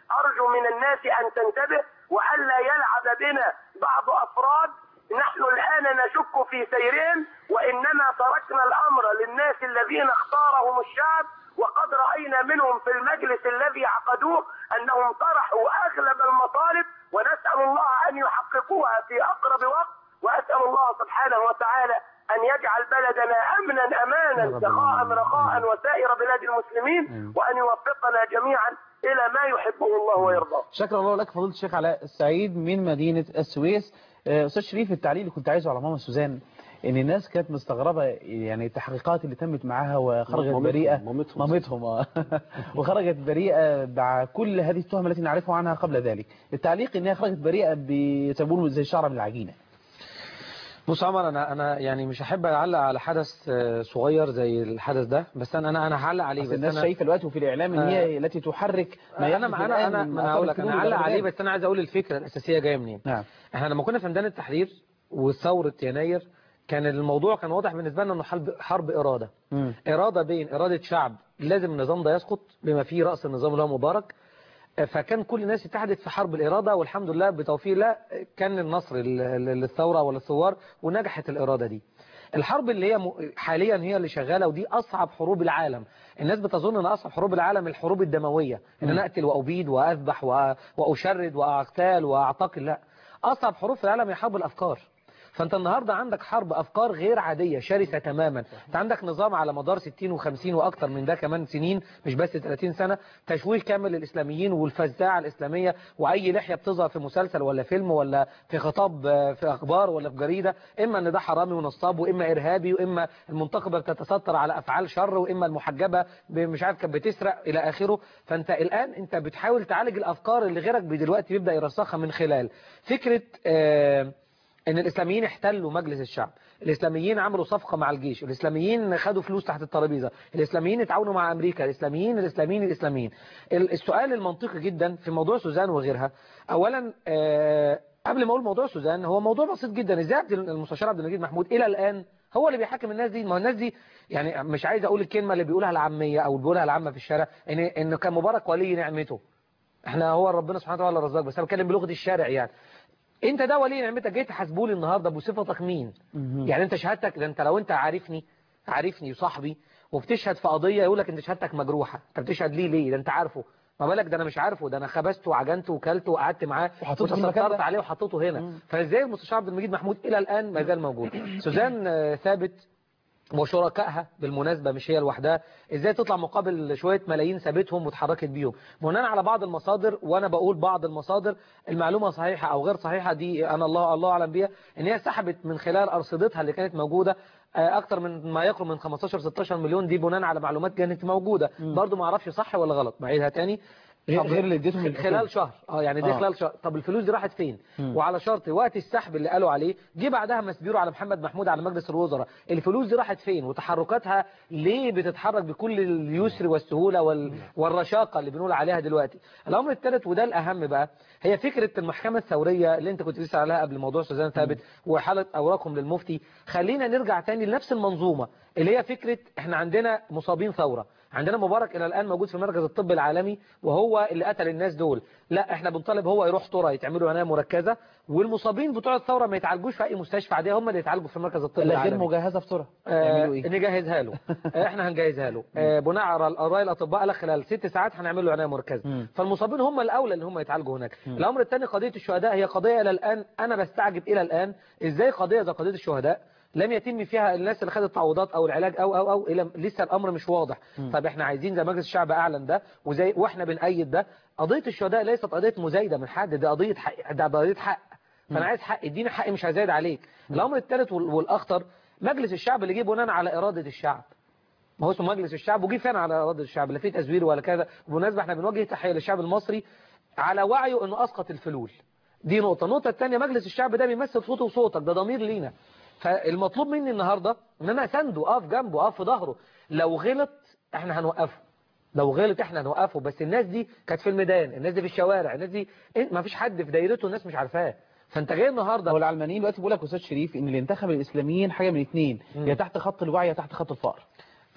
ارجو من الناس ان تنتبه والا يلعب بنا بعض افراد نحن الان نشك في سيرهم وانما تركنا الامر للناس الذين اختارهم الشعب وقد راينا منهم في المجلس الذي عقدوه انهم طرحوا اغلب المطالب ونسال الله ان يحققوها في اقرب وقت واسال الله سبحانه وتعالى ان يجعل بلدنا امنا امانا سخاء رخاء وسائر بلاد المسلمين وان يوفقنا جميعا الى ما يحبه الله ويرضاه. شكرا الله لك فضيله الشيخ علاء السعيد من مدينه السويس آه، استاذ شريف التعليق اللي كنت عايزه على ماما سوزان ان الناس كانت مستغربه يعني التحقيقات اللي تمت معاها وخرجت مامتهم- بريئه مامتهم. مامتهم آه. وخرجت بريئه مع كل هذه التهم التي نعرفها عنها قبل ذلك التعليق انها خرجت بريئه بيسمونه زي الشعره من العجينه بص يا عمر انا انا يعني مش هحب اعلق على حدث آه، صغير زي الحدث ده بس انا انا انا هعلق عليه بس بس الناس انا شايفه الوقت وفي الاعلام ان هي التي تحرك ما انا يحدث انا الآن انا من ما انا آثار هقول لك انا الفنون هعلق عليه والأداب. بس انا عايز اقول الفكره الاساسيه جايه منين نعم احنا لما كنا في ميدان التحرير وثوره يناير كان الموضوع كان واضح بالنسبه لنا انه حرب حرب اراده مم. إرادة بين إرادة شعب لازم النظام ده يسقط بما فيه رأس النظام اللي هو مبارك فكان كل الناس اتحدت في حرب الإرادة والحمد لله بتوفيق الله كان النصر لل- للثورة وللثوار ونجحت الإرادة دي الحرب اللي هي م- حاليا هي اللي شغالة ودي أصعب حروب العالم الناس بتظن أن أصعب حروب العالم الحروب الدموية إن أنا أقتل وأبيد وأذبح وأ- وأشرد وأغتال وأعتقل لا أصعب حروب في العالم هي حرب الأفكار فانت النهارده عندك حرب افكار غير عاديه شرسه تماما انت عندك نظام على مدار 60 و50 واكتر من ده كمان سنين مش بس 30 سنه تشويه كامل للاسلاميين والفزاعه الاسلاميه واي لحيه بتظهر في مسلسل ولا فيلم ولا في خطاب آه، في اخبار ولا في جريده اما ان ده حرامي ونصاب واما ارهابي واما المنتقبه بتتستر على افعال شر واما المحجبه ب- مش عارف كانت بتسرق الى اخره فانت الان انت بتحاول تعالج الافكار اللي غيرك دلوقتي بيبدا يرسخها من خلال فكره آه ان الاسلاميين احتلوا مجلس الشعب الاسلاميين عملوا صفقة مع الجيش الاسلاميين خدوا فلوس تحت الترابيزة الاسلاميين اتعاونوا مع امريكا الاسلاميين الاسلاميين الاسلاميين ال- السؤال المنطقي جدا في موضوع سوزان وغيرها اولا آه، قبل ما اقول موضوع سوزان هو موضوع بسيط جدا ازاي عبد المستشار عبد المجيد محمود الى الان هو اللي بيحاكم الناس دي ما هو الناس دي يعني مش عايز اقول الكلمة اللي بيقولها العامية او اللي بيقولها العامة في الشارع ان انه كان مبارك ولي نعمته احنا هو ربنا سبحانه وتعالى رزاق بس انا بتكلم بلغة الشارع يعني انت ده ولي نعمتك جاي تحاسبه لي النهارده بصفتك مين يعني انت شهادتك ده انت لو انت عارفني عارفني وصاحبي وبتشهد في قضيه يقول لك انت شهادتك مجروحه انت بتشهد ليه ليه ده انت عارفه ما بالك ده انا مش عارفه ده انا خبزته وعجنته وكلته وقعدت معاه وحطيته في المكان وتسترت ده. عليه وحطيته هنا فازاي المستشار عبد المجيد محمود الى الان ما زال موجود سوزان آه، ثابت وشركائها بالمناسبة مش هي لوحدها ازاي تطلع مقابل شوية ملايين سابتهم واتحركت بيهم بناء على بعض المصادر وانا بقول بعض المصادر المعلومة صحيحة او غير صحيحة دي انا الله الله اعلم بيها ان هي سحبت من خلال ارصدتها اللي كانت موجودة آه، اكتر من ما يقرب من 15 16 مليون دي بناء على معلومات كانت موجودة برضو ما اعرفش صح ولا غلط بعيدها تاني غير- طب غير اللي اديتهم الحكومة. خلال شهر اه يعني دي آه. خلال شهر طب الفلوس دي راحت فين وعلى شرط وقت السحب اللي قالوا عليه جه بعدها مسبيروا على محمد محمود على مجلس الوزراء الفلوس دي راحت فين وتحركاتها ليه بتتحرك بكل اليسر والسهولة وال... والرشاقة اللي بنقول عليها دلوقتي الامر الثالث وده الاهم بقى هي فكرة المحكمة الثورية اللي انت كنت لسه عليها قبل موضوع سوزان ثابت وحالة اوراقهم للمفتي خلينا نرجع تاني لنفس المنظومة اللي هي فكرة احنا عندنا مصابين ثورة عندنا مبارك الى الان موجود في مركز الطب العالمي وهو اللي قتل الناس دول لا احنا بنطالب هو يروح طرى يتعملوا عنايه مركزه والمصابين بتوع الثوره ما يتعالجوش في اي مستشفى عاديه هم اللي يتعالجوا في مركز الطب لا غير العالمي مجهزه بسرعه آه يعملوا ايه نجهزها له آه احنا هنجهزها له آه بناء على اراء الاطباء قال خلال ست ساعات هنعمل له عنايه مركزه مم. فالمصابين هم الاولى ان هم يتعالجوا هناك الامر الثاني قضيه الشهداء هي قضيه الى الان انا بستعجب الى الان ازاي قضيه زي قضيه الشهداء لم يتم فيها الناس اللي خدت تعويضات او العلاج او او او إلى لسه الامر مش واضح طب احنا عايزين زي مجلس الشعب اعلن ده وزي واحنا بنأيد ده قضيه الشهداء ليست قضيه مزايده من حد ده قضيه حق ده قضيه حق فانا عايز حق اديني حقي مش هزايد عليك الامر الثالث وال- والاخطر مجلس الشعب اللي جه بناء على اراده الشعب ما هو اسمه مجلس الشعب وجه فين على اراده الشعب لا في تزوير ولا كذا وبالمناسبه احنا بنوجه تحيه للشعب المصري على وعيه انه اسقط الفلول دي نقطه النقطه الثانيه مجلس الشعب ده بيمثل صوته وصوتك ده ضمير لينا فالمطلوب مني النهارده ان انا اسنده اقف جنبه اقف في ظهره لو غلط احنا هنوقفه لو غلط احنا هنوقفه بس الناس دي كانت في الميدان الناس دي في الشوارع الناس دي ما فيش حد في دايرته الناس مش عارفاه فانت جاي النهارده هو العلمانيين دلوقتي بيقول لك يا استاذ شريف ان اللي انتخب الاسلاميين حاجه من اثنين يا تحت خط الوعي يا تحت خط الفقر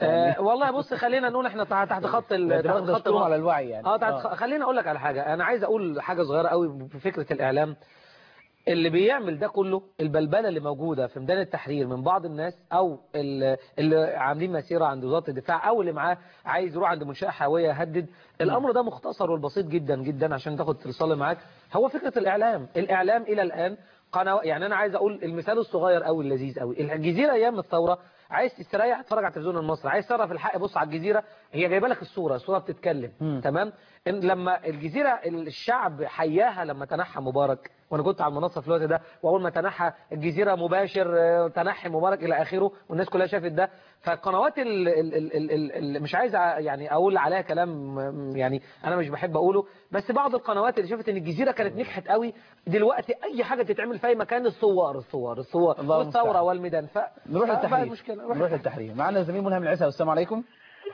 آه والله بص خلينا نقول احنا تحت تحت خط ال- دلوقتي تحت خط دستورهم مصر. على الوعي يعني اه تحت آه. خ- خليني اقول لك على حاجه انا عايز اقول حاجه صغيره قوي في فكره الاعلام اللي بيعمل ده كله البلبله اللي موجوده في ميدان التحرير من بعض الناس او ال- اللي عاملين مسيره عند وزاره الدفاع او اللي معاه عايز يروح عند منشاه حيويه يهدد الامر ده مختصر والبسيط جدا جدا عشان تاخد اتصال معاك هو فكره الاعلام الاعلام الى الان قناه يعني انا عايز اقول المثال الصغير قوي اللذيذ قوي الجزيره ايام الثوره عايز تستريح اتفرج على التلفزيون المصري عايز تعرف الحق بص على الجزيره هي جايبه لك الصوره الصوره بتتكلم مم. تمام إن لما الجزيره الشعب حياها لما تنحى مبارك وانا كنت على المنصه في الوقت ده واول ما تنحى الجزيره مباشر آه، تنحي مبارك الى اخره والناس كلها شافت ده فالقنوات ال ال ال ال ال ال مش عايز ع- يعني اقول عليها كلام م- يعني انا مش بحب اقوله بس بعض القنوات اللي شافت ان الجزيره كانت نجحت قوي دلوقتي اي حاجه تتعمل في اي مكان الصور الصور الصور الله والثوره المستعان. والميدان ف نروح فبقى للتحرير المشكله نروح للتحرير معنا زميل ملهم العيسى السلام عليكم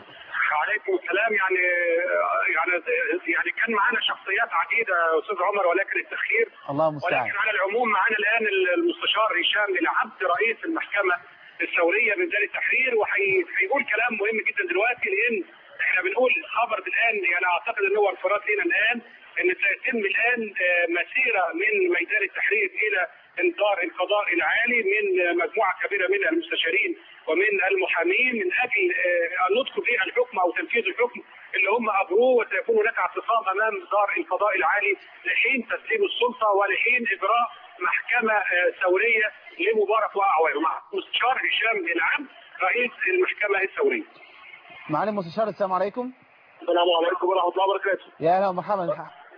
وعليكم السلام يعني يعني يعني كان معانا شخصيات عديده يا استاذ عمر ولكن التاخير الله المستعان ولكن على العموم معانا الان المستشار هشام العبد رئيس المحكمه الثوريه بميدان التحرير وهيقول كلام مهم جدا دلوقتي لان احنا بنقول خبر الان يعني اعتقد ان هو انفراد لنا الان ان سيتم الان آه، مسيره من ميدان التحرير الى انذار القضاء العالي من آه، مجموعه كبيره من المستشارين ومن المحامين من اجل آه، النطق بالحكم او تنفيذ الحكم اللي هم ابروه وسيكون هناك اعتصام امام دار القضاء العالي لحين تسليم السلطه ولحين اجراء محكمه آه، ثوريه لمبارك واعوانه مع مستشار هشام العبد رئيس المحكمه الثوريه. معالي المستشار السلام عليكم السلام عليكم ورحمه الله وبركاته. يا اهلا ومرحبا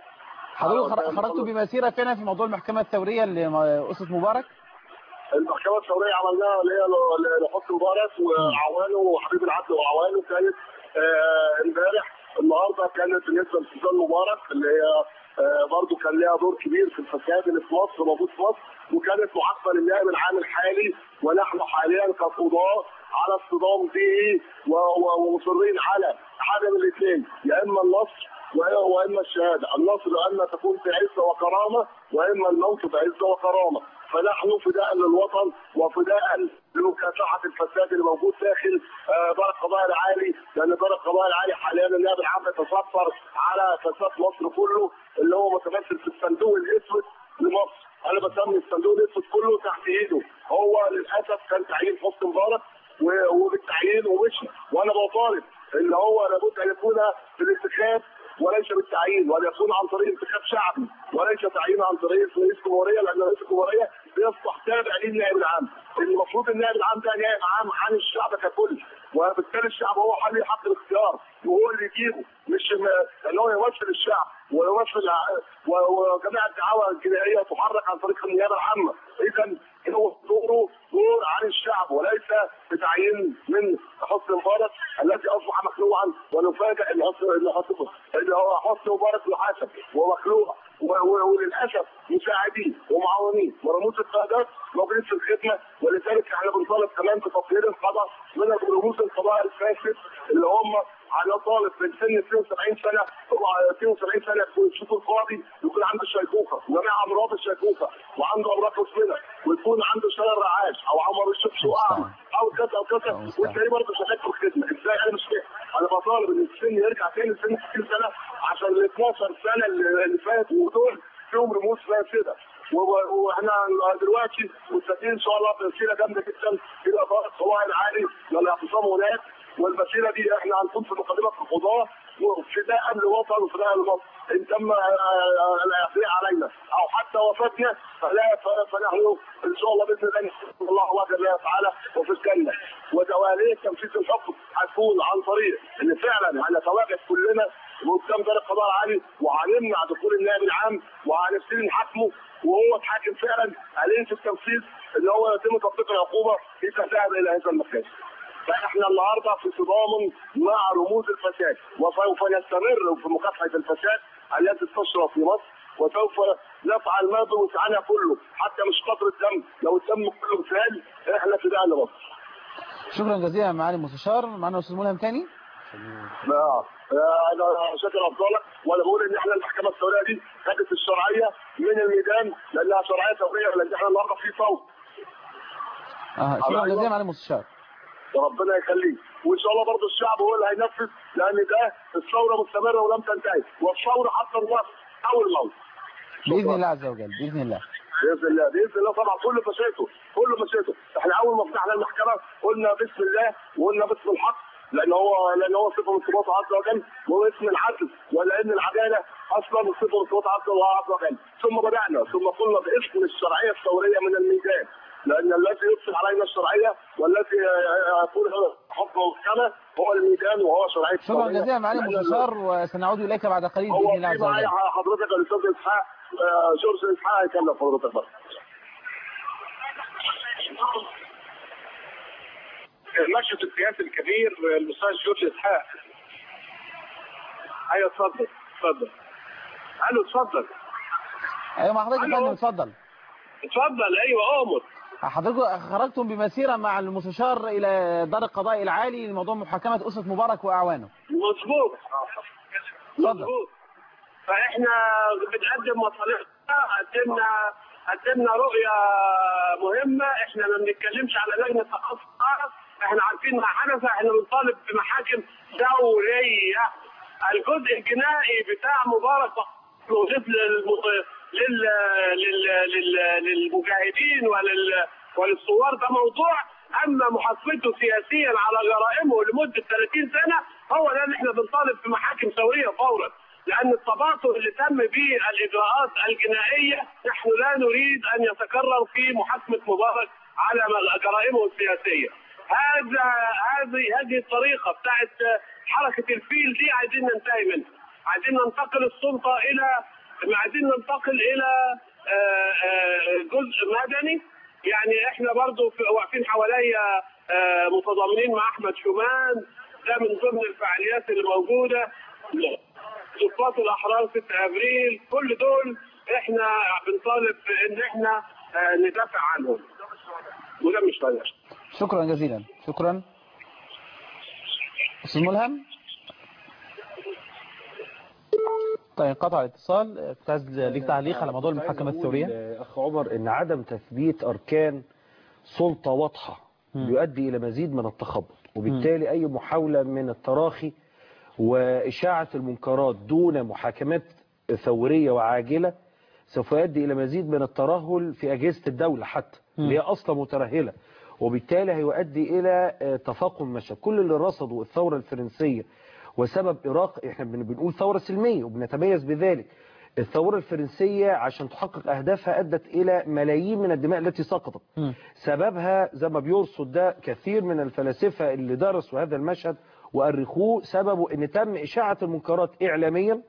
حضرتك خر- خرجتوا بمسيره فين في موضوع المحكمه الثوريه لأسرة مبارك المحكمه الثوريه عملناها اللي هي ل- لحسن مبارك وعوانه وحبيب العدل وعوانه كانت آه، امبارح النهارده كانت بالنسبه لسوزان مبارك اللي هي آه، برضه كان لها دور كبير في الفساد اللي في مصر موجود في مصر وكانت معاقبه للنائب العام الحالي ونحن حاليا كقضاه على اصطدام به و- و- ومصرين على حاجه من الاثنين يا اما النصر و- واما الشهاده، النصر اما تكون في عزه وكرامه واما الموت بعزه وكرامه، فنحن فداء للوطن وفداء لمكافحه الفساد اللي موجود داخل آه، دار القضاء العالي لان دار القضاء العالي حاليا النائب العام يتصفر على فساد مصر كله اللي هو متمثل في الصندوق الاسود لمصر انا بسمي الصندوق الاسود كله تحت ايده هو للاسف كان تعيين حسني مبارك و- وبالتعيين ومشي وانا بطالب ان هو لابد ان يكون بالانتخاب وليس بالتعيين وان يكون عن طريق انتخاب شعبي وليس تعيين عن طريق رئيس جمهوريه لان رئيس الجمهوريه بيصبح تابع للنائب العام المفروض النائب العام ده نائب عام عن الشعب ككل وبالتالي الشعب هو حل حق الاختيار وهو اللي يجيبه مش م- ان هو يمثل الشعب ويمثل ع- و- وجميع الدعاوى الجنائيه تحرك عن طريق النيابه العامه اذا هو دوره دور عن الشعب وليس بتعيين من حسني مبارك الذي اصبح مخلوعا ونفاجئ ان حسني ان حسني ان هو حسني مبارك يحاسب ومخلوع و- و- وللاسف مساعدين ومعاونين ورموز القيادات موجودين في الخدمه ولذلك احنا بنطالب كمان بتطوير القضاء من رموز القضاء الفاسد اللي هم على طالب من سن 72 سنه هو 72 سنه يكون يشوف القاضي يكون عنده شيخوخه وجميع امراض الشيخوخه وعنده امراض مزمنه ويكون عنده شلل رعاش او عمر الشبش اعمى او كذا او كذا وتلاقيه برضه شغال في الخدمه ازاي انا مش فاهم انا بطالب ان السن يرجع تاني لسن 60 سنه عشان ال 12 سنه اللي اللي فاتوا ودول فيهم رموز فاسده و- واحنا دلوقتي مستفيدين ان شاء الله بمسيره جامده جدا الى اداره القضاء العالي للاعتصام هناك والمسيره دي احنا هنكون في مقدمه القضاه وفداء للوطن وفداء لمصر ان تم آه، الاعتداء علينا او حتى وفاتنا فلا ف- فنحن ان شاء الله باذن الله نحب الله وجه الله تعالى وفي الجنه ودواليه تنفيذ الحكم هتكون عن طريق ان فعلا هنتواجد كلنا قدام دار القضاء العالي وهنمنع دخول النائب العام وهنبتدي نحاكمه وهو اتحاكم فعلا عليه في التنفيذ ان هو يتم تطبيق العقوبه اذا ذهب الى هذا المكان. فاحنا النهارده في صدام مع رموز الفساد وسوف نستمر في مكافحه الفساد التي تشرب في مصر وسوف نفعل ما بوسعنا كله حتى مش قطر الدم لو الدم كله سال احنا فداء لمصر. شكرا جزيلا معالي المستشار معنا استاذ ملهم تاني لا انا شاكر افضلك وانا بقول ان احنا المحكمه الثوريه دي خدت الشرعيه من الميدان لانها شرعيه ثوريه لان احنا النهارده في صوت اه شكرا أيوة. جزيلا معالي المستشار وربنا يخليه وان شاء الله برضه الشعب هو اللي هينفذ لان ده الثوره مستمره ولم تنتهي والثوره حتى الوقت او الموت باذن الله عز وجل باذن الله باذن الله باذن الله طبعا كل مشيئته كل مشيئته احنا اول ما فتحنا المحكمه قلنا بسم الله وقلنا باسم الحق لان هو لان هو صفه من صفاته عز وجل وهو اسم العدل ولان العداله اصلا صفه من صفات عز الله عز وجل ثم بدانا ثم قلنا باسم الشرعيه الثوريه من الميزان لان الذي يفصل علينا الشرعيه والذي يقول حكم المحكمه هو الميزان وهو شرعيه شكرا الثورية. جزيلا معالي لأن المستشار وسنعود اليك بعد قليل هو باذن الله في عز معايا وجل حضرتك الاستاذ اسحاق آه، جورج اسحاق هيكلم حضرتك بقى المشهد السياسي الكبير الاستاذ جورج اسحاق ايوه اتفضل اتفضل الو اتفضل ايوه مع حضرتك يا فندم اتفضل اتفضل ايوه امر حضرتك خرجتم بمسيره مع المستشار الى دار القضاء العالي لموضوع محاكمه اسره مبارك واعوانه مظبوط اتفضل مظبوط فاحنا بنقدم مصالحنا قدمنا قدمنا رؤيه مهمه احنا ما بنتكلمش على لجنه تخصص فقط، احنا عارفين ما حدث احنا بنطالب بمحاكم دوريه الجزء الجنائي بتاع مبارك وضيف للم- لل... لل... لل... للمجاهدين ولل... وللثوار ده موضوع اما محاسبته سياسيا على جرائمه لمده 30 سنه هو ده اللي احنا بنطالب في محاكم ثوريه فورا لان التباطؤ اللي تم به الاجراءات الجنائيه نحن لا نريد ان يتكرر في محاكمه مبارك على جرائمه السياسيه هذا هذه هذه الطريقه بتاعت حركه الفيل دي عايزين ننتهي منها عايزين ننتقل السلطه الى عايزين ننتقل الى آه، آه، جزء مدني يعني احنا برضو في- واقفين حواليا آه، متضامنين مع احمد شومان ده من ضمن الفعاليات اللي موجوده ضباط الاحرار 6 ابريل كل دول احنا بنطالب ان احنا آه، ندافع عنهم وده مش طيب شكرا جزيلا شكرا استاذ ملهم طيب قطع الاتصال استاذ ليك تعليق على موضوع المحاكمه الثوريه اخ عمر ان عدم تثبيت اركان سلطه واضحه يؤدي الى مزيد من التخبط وبالتالي اي محاوله من التراخي واشاعه المنكرات دون محاكمات ثوريه وعاجله سوف يؤدي الى مزيد من الترهل في اجهزه الدوله حتى اللي هي اصلا مترهله وبالتالي هيؤدي الى آه، تفاقم مشهد كل اللي رصدوا الثوره الفرنسيه وسبب إراق احنا بن- بنقول ثورة سلمية وبنتميز بذلك الثورة الفرنسية عشان تحقق أهدافها أدت إلى ملايين من الدماء التي سقطت سببها زي ما بيرصد ده كثير من الفلاسفة اللي درسوا هذا المشهد وأرخوه سببه أن تم إشاعة المنكرات إعلاميا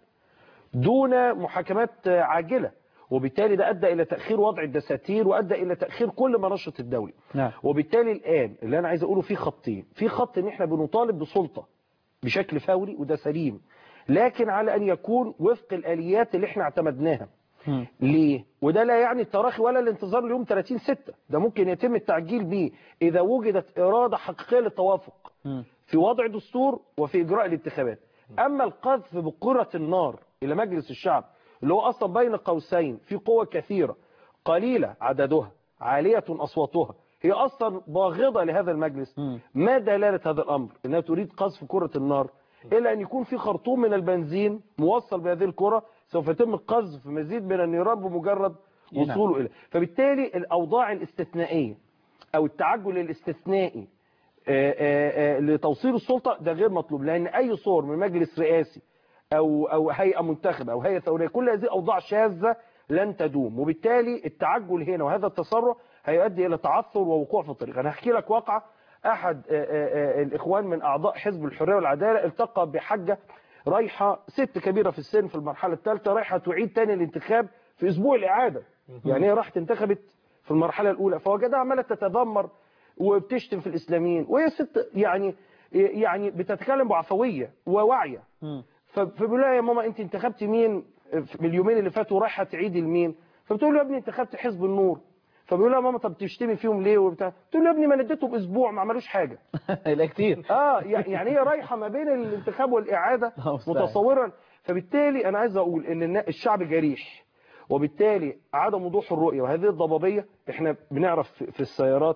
دون محاكمات عاجلة وبالتالي ده أدى إلى تأخير وضع الدساتير وأدى إلى تأخير كل مناشط الدولي نعم وبالتالي الآن اللي أنا عايز أقوله فيه خطين في خط إن إحنا بنطالب بسلطة بشكل فوري وده سليم لكن على أن يكون وفق الآليات اللي إحنا اعتمدناها ليه؟ وده لا يعني التراخي ولا الانتظار ليوم 30 ستة ده ممكن يتم التعجيل به إذا وجدت إرادة حقيقية للتوافق في وضع دستور وفي إجراء الانتخابات أما القذف بقرة النار إلى مجلس الشعب اللي هو أصلا بين قوسين في قوة كثيرة قليلة عددها عالية أصواتها هي أصلا باغضة لهذا المجلس ما دلالة هذا الأمر إنها تريد قذف كرة النار إلا أن يكون في خرطوم من البنزين موصل بهذه الكرة سوف يتم قذف مزيد من النيران بمجرد نعم. وصوله إليه فبالتالي الأوضاع الاستثنائية أو التعجل الاستثنائي آه، آه، آه، لتوصيل السلطة ده غير مطلوب لأن أي صور من مجلس رئاسي أو أو هيئة منتخبة أو هيئة ثورية كل هذه أوضاع شاذة لن تدوم وبالتالي التعجل هنا وهذا التسرع هيؤدي إلى تعثر ووقوع في الطريق أنا هحكي لك واقعة أحد آه، آه، آه، الإخوان من أعضاء حزب الحرية والعدالة التقى بحجة رايحة ست كبيرة في السن في المرحلة الثالثة رايحة تعيد تاني الانتخاب في أسبوع الإعادة يعني هي راحت انتخبت في المرحلة الأولى فوجدها عمالة تتذمر وبتشتم في الإسلاميين وهي ست يعني يعني بتتكلم بعفوية ووعية ف- فبيقول لها يا ماما انت انتخبتي مين في اليومين اللي فاتوا رايحه تعيدي لمين فبتقول له يا ابني انتخبت حزب النور فبيقول لها يا ماما طب تشتمي فيهم ليه وبتاع تقول له يا ابني ما نديته باسبوع ما عملوش حاجه لا كتير اه يع- يعني هي رايحه ما بين الانتخاب والاعاده متصورا فبالتالي انا عايز اقول ان النا- الشعب جريح وبالتالي عدم وضوح الرؤيه وهذه الضبابيه احنا بنعرف في في السيارات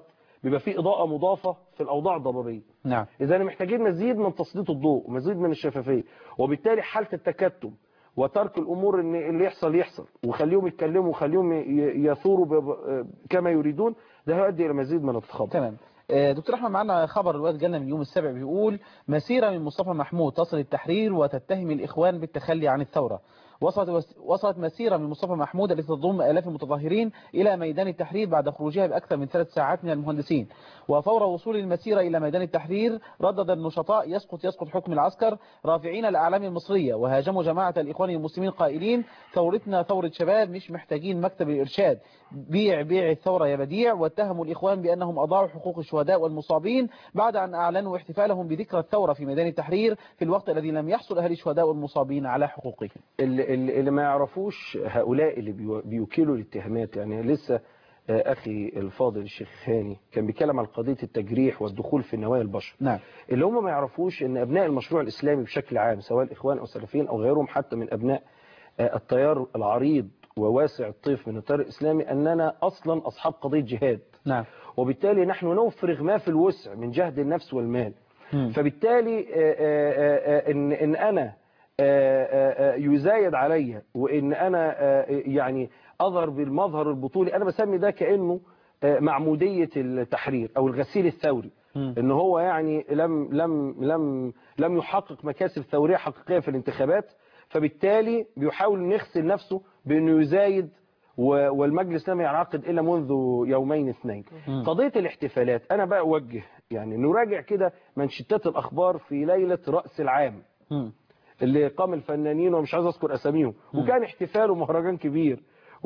بيبقى فيه اضاءه مضافه في الاوضاع الضبابيه نعم اذا محتاجين مزيد من تسليط الضوء ومزيد من الشفافيه وبالتالي حاله التكتم وترك الامور ان اللي يحصل يحصل وخليهم يتكلموا وخليهم ي- يثوروا ب- كما يريدون ده هيؤدي الى مزيد من التخبط تمام آه، دكتور احمد معنا خبر الوقت جالنا من يوم السابع بيقول مسيرة من مصطفى محمود تصل التحرير وتتهم الإخوان بالتخلي عن الثورة وصلت وصلت مسيرة من مصطفى محمود التي تضم آلاف المتظاهرين إلى ميدان التحرير بعد خروجها بأكثر من ثلاث ساعات من المهندسين وفور وصول المسيرة إلى ميدان التحرير ردد النشطاء يسقط يسقط حكم العسكر رافعين الأعلام المصرية وهاجموا جماعة الإخوان المسلمين قائلين ثورتنا ثورة شباب مش محتاجين مكتب الإرشاد بيع بيع الثورة يا بديع واتهموا الإخوان بأنهم أضاعوا حقوق الشهداء والمصابين بعد أن أعلنوا احتفالهم بذكرى الثورة في ميدان التحرير في الوقت الذي لم يحصل أهل الشهداء والمصابين على حقوقهم اللي, اللي اللي ما يعرفوش هؤلاء اللي بيو- بيوكلوا الاتهامات يعني لسه آه، أخي الفاضل الشيخ هاني كان بيتكلم عن قضية التجريح والدخول في نوايا البشر نعم اللي هم ما يعرفوش ان ابناء المشروع الاسلامي بشكل عام سواء الاخوان او السلفيين او غيرهم حتى من ابناء آه، التيار العريض وواسع الطيف من التيار الاسلامي اننا اصلا اصحاب قضيه جهاد نعم وبالتالي نحن نفرغ ما في الوسع من جهد النفس والمال مم. فبالتالي آه، آه، آه، ان ان انا آه، آه، آه، يزايد عليا وان انا آه، يعني اظهر بالمظهر البطولي انا بسمي ده كانه آه، معموديه التحرير او الغسيل الثوري مم. ان هو يعني لم لم لم لم يحقق مكاسب ثوريه حقيقيه في الانتخابات فبالتالي بيحاول إنه يغسل نفسه بانه يزايد و- والمجلس لم ينعقد الا منذ يومين اثنين مم. قضيه الاحتفالات انا بقى اوجه يعني نراجع كده منشطات الاخبار في ليله راس العام مم. اللي قام الفنانين ومش عايز اذكر اساميهم وكان احتفال ومهرجان كبير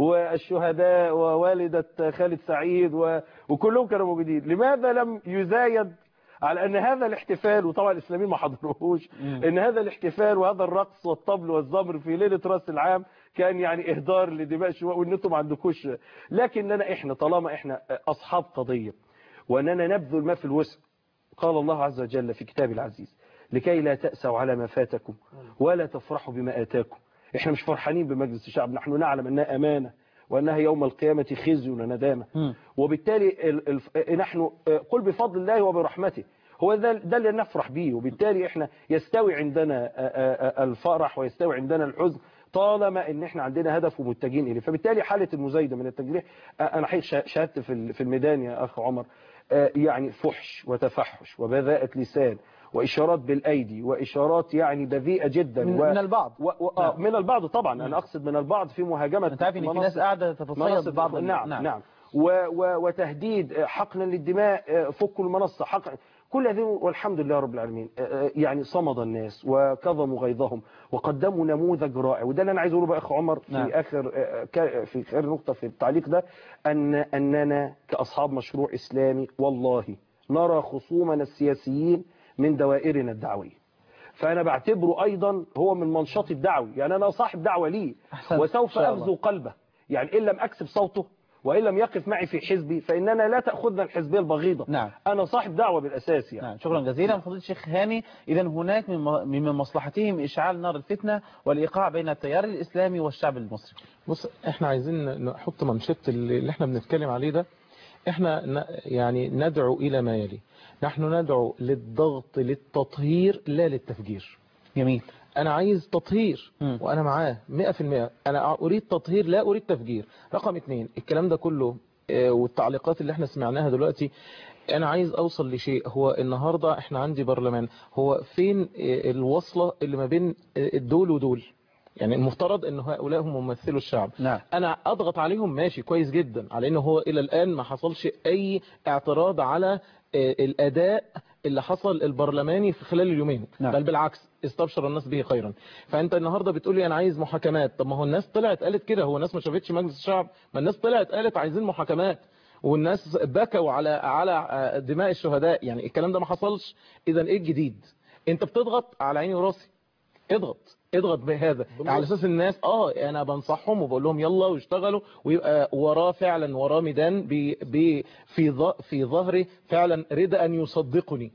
والشهداء ووالدة خالد سعيد و... وكلهم كانوا موجودين لماذا لم يزايد على ان هذا الاحتفال وطبعا الاسلاميين ما حضروهوش مم. ان هذا الاحتفال وهذا الرقص والطبل والزمر في ليله راس العام كان يعني اهدار لدماء شواء وان انتم ما عندكوش لكننا احنا طالما احنا اصحاب قضيه واننا نبذل ما في الوسع قال الله عز وجل في كتابه العزيز لكي لا تأسوا على ما فاتكم ولا تفرحوا بما آتاكم احنا مش فرحانين بمجلس الشعب نحن نعلم انها امانه وانها يوم القيامه خزي وندامه مم. وبالتالي ال- ال- نحن قل بفضل الله وبرحمته هو ده ده اللي نفرح به وبالتالي احنا يستوي عندنا آه، آه، آه، الفرح ويستوي عندنا الحزن طالما ان احنا عندنا هدف ومتجهين اليه فبالتالي حاله المزايده من التجريح آه، انا حقيقة شا- شاهدت في ال- في الميدان يا اخ عمر آه، يعني فحش وتفحش وبذاءة لسان واشارات بالايدي واشارات يعني بذيئه جدا من, و... من البعض و... و... آه، من البعض طبعا انا اقصد من البعض في مهاجمه انت عارف ان في مناصب- ناس قاعده تتصيد مناصب بعض ال- نعم نعم, نعم. و و وتهديد حقنا للدماء فكوا المنصة حق كل هذه والحمد لله رب العالمين يعني صمد الناس وكظموا غيظهم وقدموا نموذج رائع وده اللي انا عايز اقوله بقى اخ عمر في نعم. اخر ك- في اخر نقطه في التعليق ده ان اننا كاصحاب مشروع اسلامي والله نرى خصومنا السياسيين من دوائرنا الدعويه فانا بعتبره ايضا هو من منشط الدعوي يعني انا صاحب دعوه ليه أحسنت. وسوف إن شاء الله. اغزو قلبه يعني ان لم اكسب صوته وان لم يقف معي في حزبي فاننا لا تاخذنا الحزبيه البغيضه نعم. انا صاحب دعوه بالاساس يعني نعم شكرا جزيلا فضيلة الشيخ هاني إذا هناك من من مصلحتهم إشعال نار الفتنة والإيقاع بين التيار الإسلامي والشعب المصري بص احنا عايزين نحط منشط اللي اللي احنا بنتكلم عليه ده احنا ن- يعني ندعو الى ما يلي نحن ندعو للضغط للتطهير لا للتفجير جميل انا عايز تطهير مم. وانا معاه 100% انا اريد تطهير لا اريد تفجير رقم اتنين الكلام ده كله آه، والتعليقات اللي احنا سمعناها دلوقتي انا عايز اوصل لشيء هو النهاردة احنا عندي برلمان هو فين آه، الوصلة اللي ما بين آه، دول ودول يعني المفترض ان هؤلاء هم ممثلوا الشعب نعم انا اضغط عليهم ماشي كويس جدا على ان هو الى الان ما حصلش اي اعتراض على آه، الاداء اللي حصل البرلماني في خلال اليومين نعم. بل بالعكس استبشر الناس به خيرا فانت النهارده بتقول لي انا عايز محاكمات طب ما هو الناس طلعت قالت كده هو الناس ما شافتش مجلس الشعب ما الناس طلعت قالت عايزين محاكمات والناس بكوا على على آه، دماء الشهداء يعني الكلام ده ما حصلش اذا ايه الجديد انت بتضغط على عيني وراسي اضغط اضغط بهذا على اساس الناس اه انا بنصحهم وبقول لهم يلا واشتغلوا ويبقى وراه فعلا وراه ميدان بي بي في ظ- في ظهري فعلا رضا ان يصدقني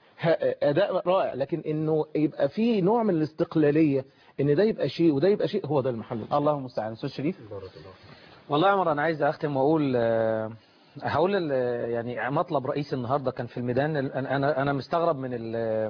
ه- اداء رائع لكن انه يبقى في نوع من الاستقلاليه ان ده يبقى شيء وده يبقى شيء هو ده المحل الله المستعان أستاذ شريف والله يا عمر انا عايز اختم واقول آه، هقول ال- يعني مطلب رئيسي النهارده كان في الميدان ال- انا انا مستغرب من ال-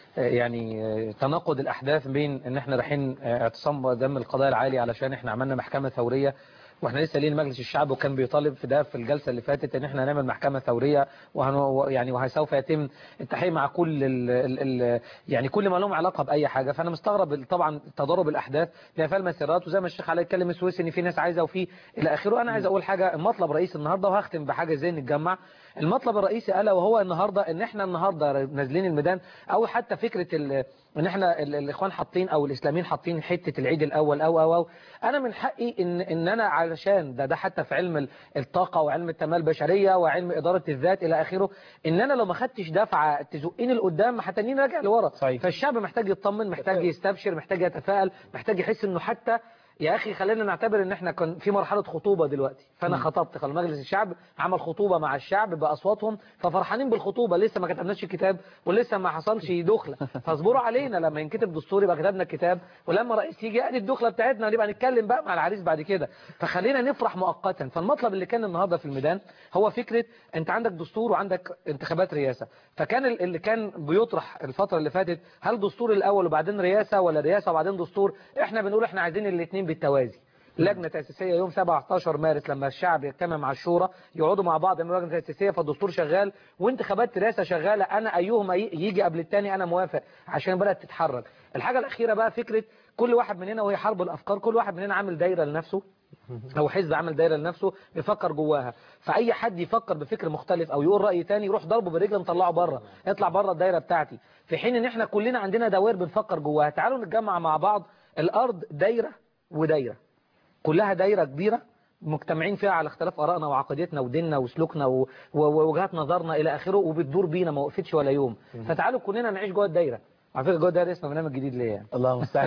يعني تناقض الاحداث بين ان احنا رايحين اعتصام دم القضاء العالي علشان احنا عملنا محكمه ثوريه واحنا لسه لين مجلس الشعب وكان بيطالب في ده في الجلسه اللي فاتت ان احنا نعمل محكمه ثوريه وهن يعني وسوف يتم التحقيق مع كل ال ال ال يعني كل ما لهم علاقه باي حاجه فانا مستغرب طبعا تضارب الاحداث اللي فيها المسيرات وزي ما الشيخ علي اتكلم السويسي ان في ناس عايزه وفي الى اخره انا عايز اقول حاجه المطلب رئيسي النهارده وهختم بحاجه زي نتجمع المطلب الرئيسي الا وهو النهارده ان احنا النهارده نازلين الميدان او حتى فكره ال- ان احنا ال- الاخوان حاطين او الاسلاميين حاطين حته العيد الاول او او او انا من حقي ان ان انا علشان ده ده حتى في علم ال- الطاقه وعلم التنميه البشريه وعلم اداره الذات الى اخره ان انا لو ما خدتش دفعه تزقني لقدام هتنيني راجع لورا صحيح. فالشعب محتاج يطمن محتاج يستبشر محتاج يتفائل محتاج يحس انه حتى يا اخي خلينا نعتبر ان احنا كان في مرحله خطوبه دلوقتي فانا خطبت خلاص مجلس الشعب عمل خطوبه مع الشعب باصواتهم ففرحانين بالخطوبه لسه ما كتبناش الكتاب ولسه ما حصلش دخله فاصبروا علينا لما ينكتب دستور يبقى كتبنا الكتاب ولما رئيس يجي يقعد الدخله بتاعتنا نبقى نتكلم بقى مع العريس بعد كده فخلينا نفرح مؤقتا فالمطلب اللي كان النهارده في الميدان هو فكره انت عندك دستور وعندك انتخابات رئاسه فكان ال- اللي كان بيطرح الفتره اللي فاتت هل دستور الاول وبعدين رئاسه ولا رئاسه وبعدين دستور احنا بنقول احنا عايزين الاثنين بالتوازي لجنة تأسيسية يوم 17 مارس لما الشعب يجتمع مع الشورى يقعدوا مع بعض يعملوا لجنة تأسيسية فالدستور شغال وانتخابات رئاسة شغالة أنا أيهما ي- يجي قبل الثاني أنا موافق عشان بدأت تتحرك الحاجة الأخيرة بقى فكرة كل واحد مننا وهي حرب الأفكار كل واحد مننا عامل دايرة لنفسه او حزب عامل دايره لنفسه بيفكر جواها فاي حد يفكر بفكر مختلف او يقول راي تاني يروح ضربه برجله نطلعه بره اطلع بره الدايره بتاعتي في حين ان احنا كلنا عندنا دوائر بنفكر جواها تعالوا نتجمع مع بعض الارض دايره ودايره كلها دايره كبيره مجتمعين فيها على اختلاف ارائنا وعقيدتنا وديننا وسلوكنا و- و- ووجهات نظرنا الى اخره وبتدور بينا ما وقفتش ولا يوم فتعالوا كلنا نعيش جوه الدايره على فكره جوه الدايره اسمه برنامج جديد ليا يعني الله المستعان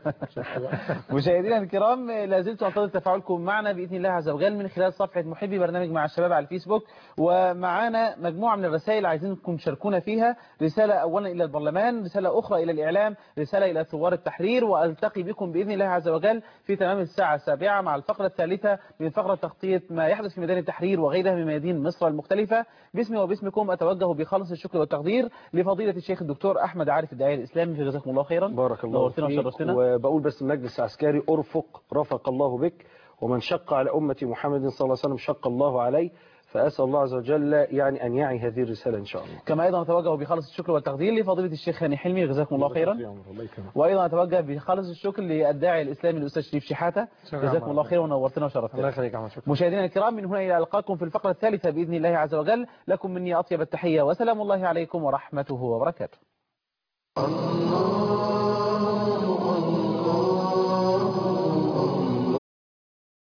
مشاهدينا الكرام لا زلت انتظر تفاعلكم معنا باذن الله عز وجل من خلال صفحه محبي برنامج مع الشباب على الفيسبوك ومعانا مجموعه من الرسائل عايزينكم تشاركونا فيها رساله اولا الى البرلمان رساله اخرى الى الاعلام رساله الى ثوار التحرير والتقي بكم باذن الله عز وجل في تمام الساعه السابعه مع الفقره الثالثه من فقره تغطيه ما يحدث في ميدان التحرير وغيرها من ميادين مصر المختلفه باسمي وباسمكم اتوجه بخالص الشكر والتقدير لفضيله الشيخ الدكتور احمد عارف الداعيه الاسلامي في جزاكم الله خيرا بارك الله نورتنا فيك وشرفتنا وبقول بس المجلس العسكري ارفق رفق الله بك ومن شق على أمة محمد صلى الله عليه وسلم شق الله عليه فأسأل الله عز وجل يعني أن يعي هذه الرسالة إن شاء الله كما ايضا اتوجه بخالص الشكر والتقدير لفضيله الشيخ هاني حلمي جزاكم الله خيرا الله يكرمك وايضا اتوجه بخالص الشكر للداعي الاسلامي الاستاذ شريف شحاته شكرا جزاكم عمر. الله خيرا ونورتنا الله وشرفتنا يخليك يا عم شكرا مشاهدينا الكرام من هنا الى القاكم في الفقره الثالثه باذن الله عز وجل لكم مني اطيب التحيه وسلام الله عليكم ورحمته وبركاته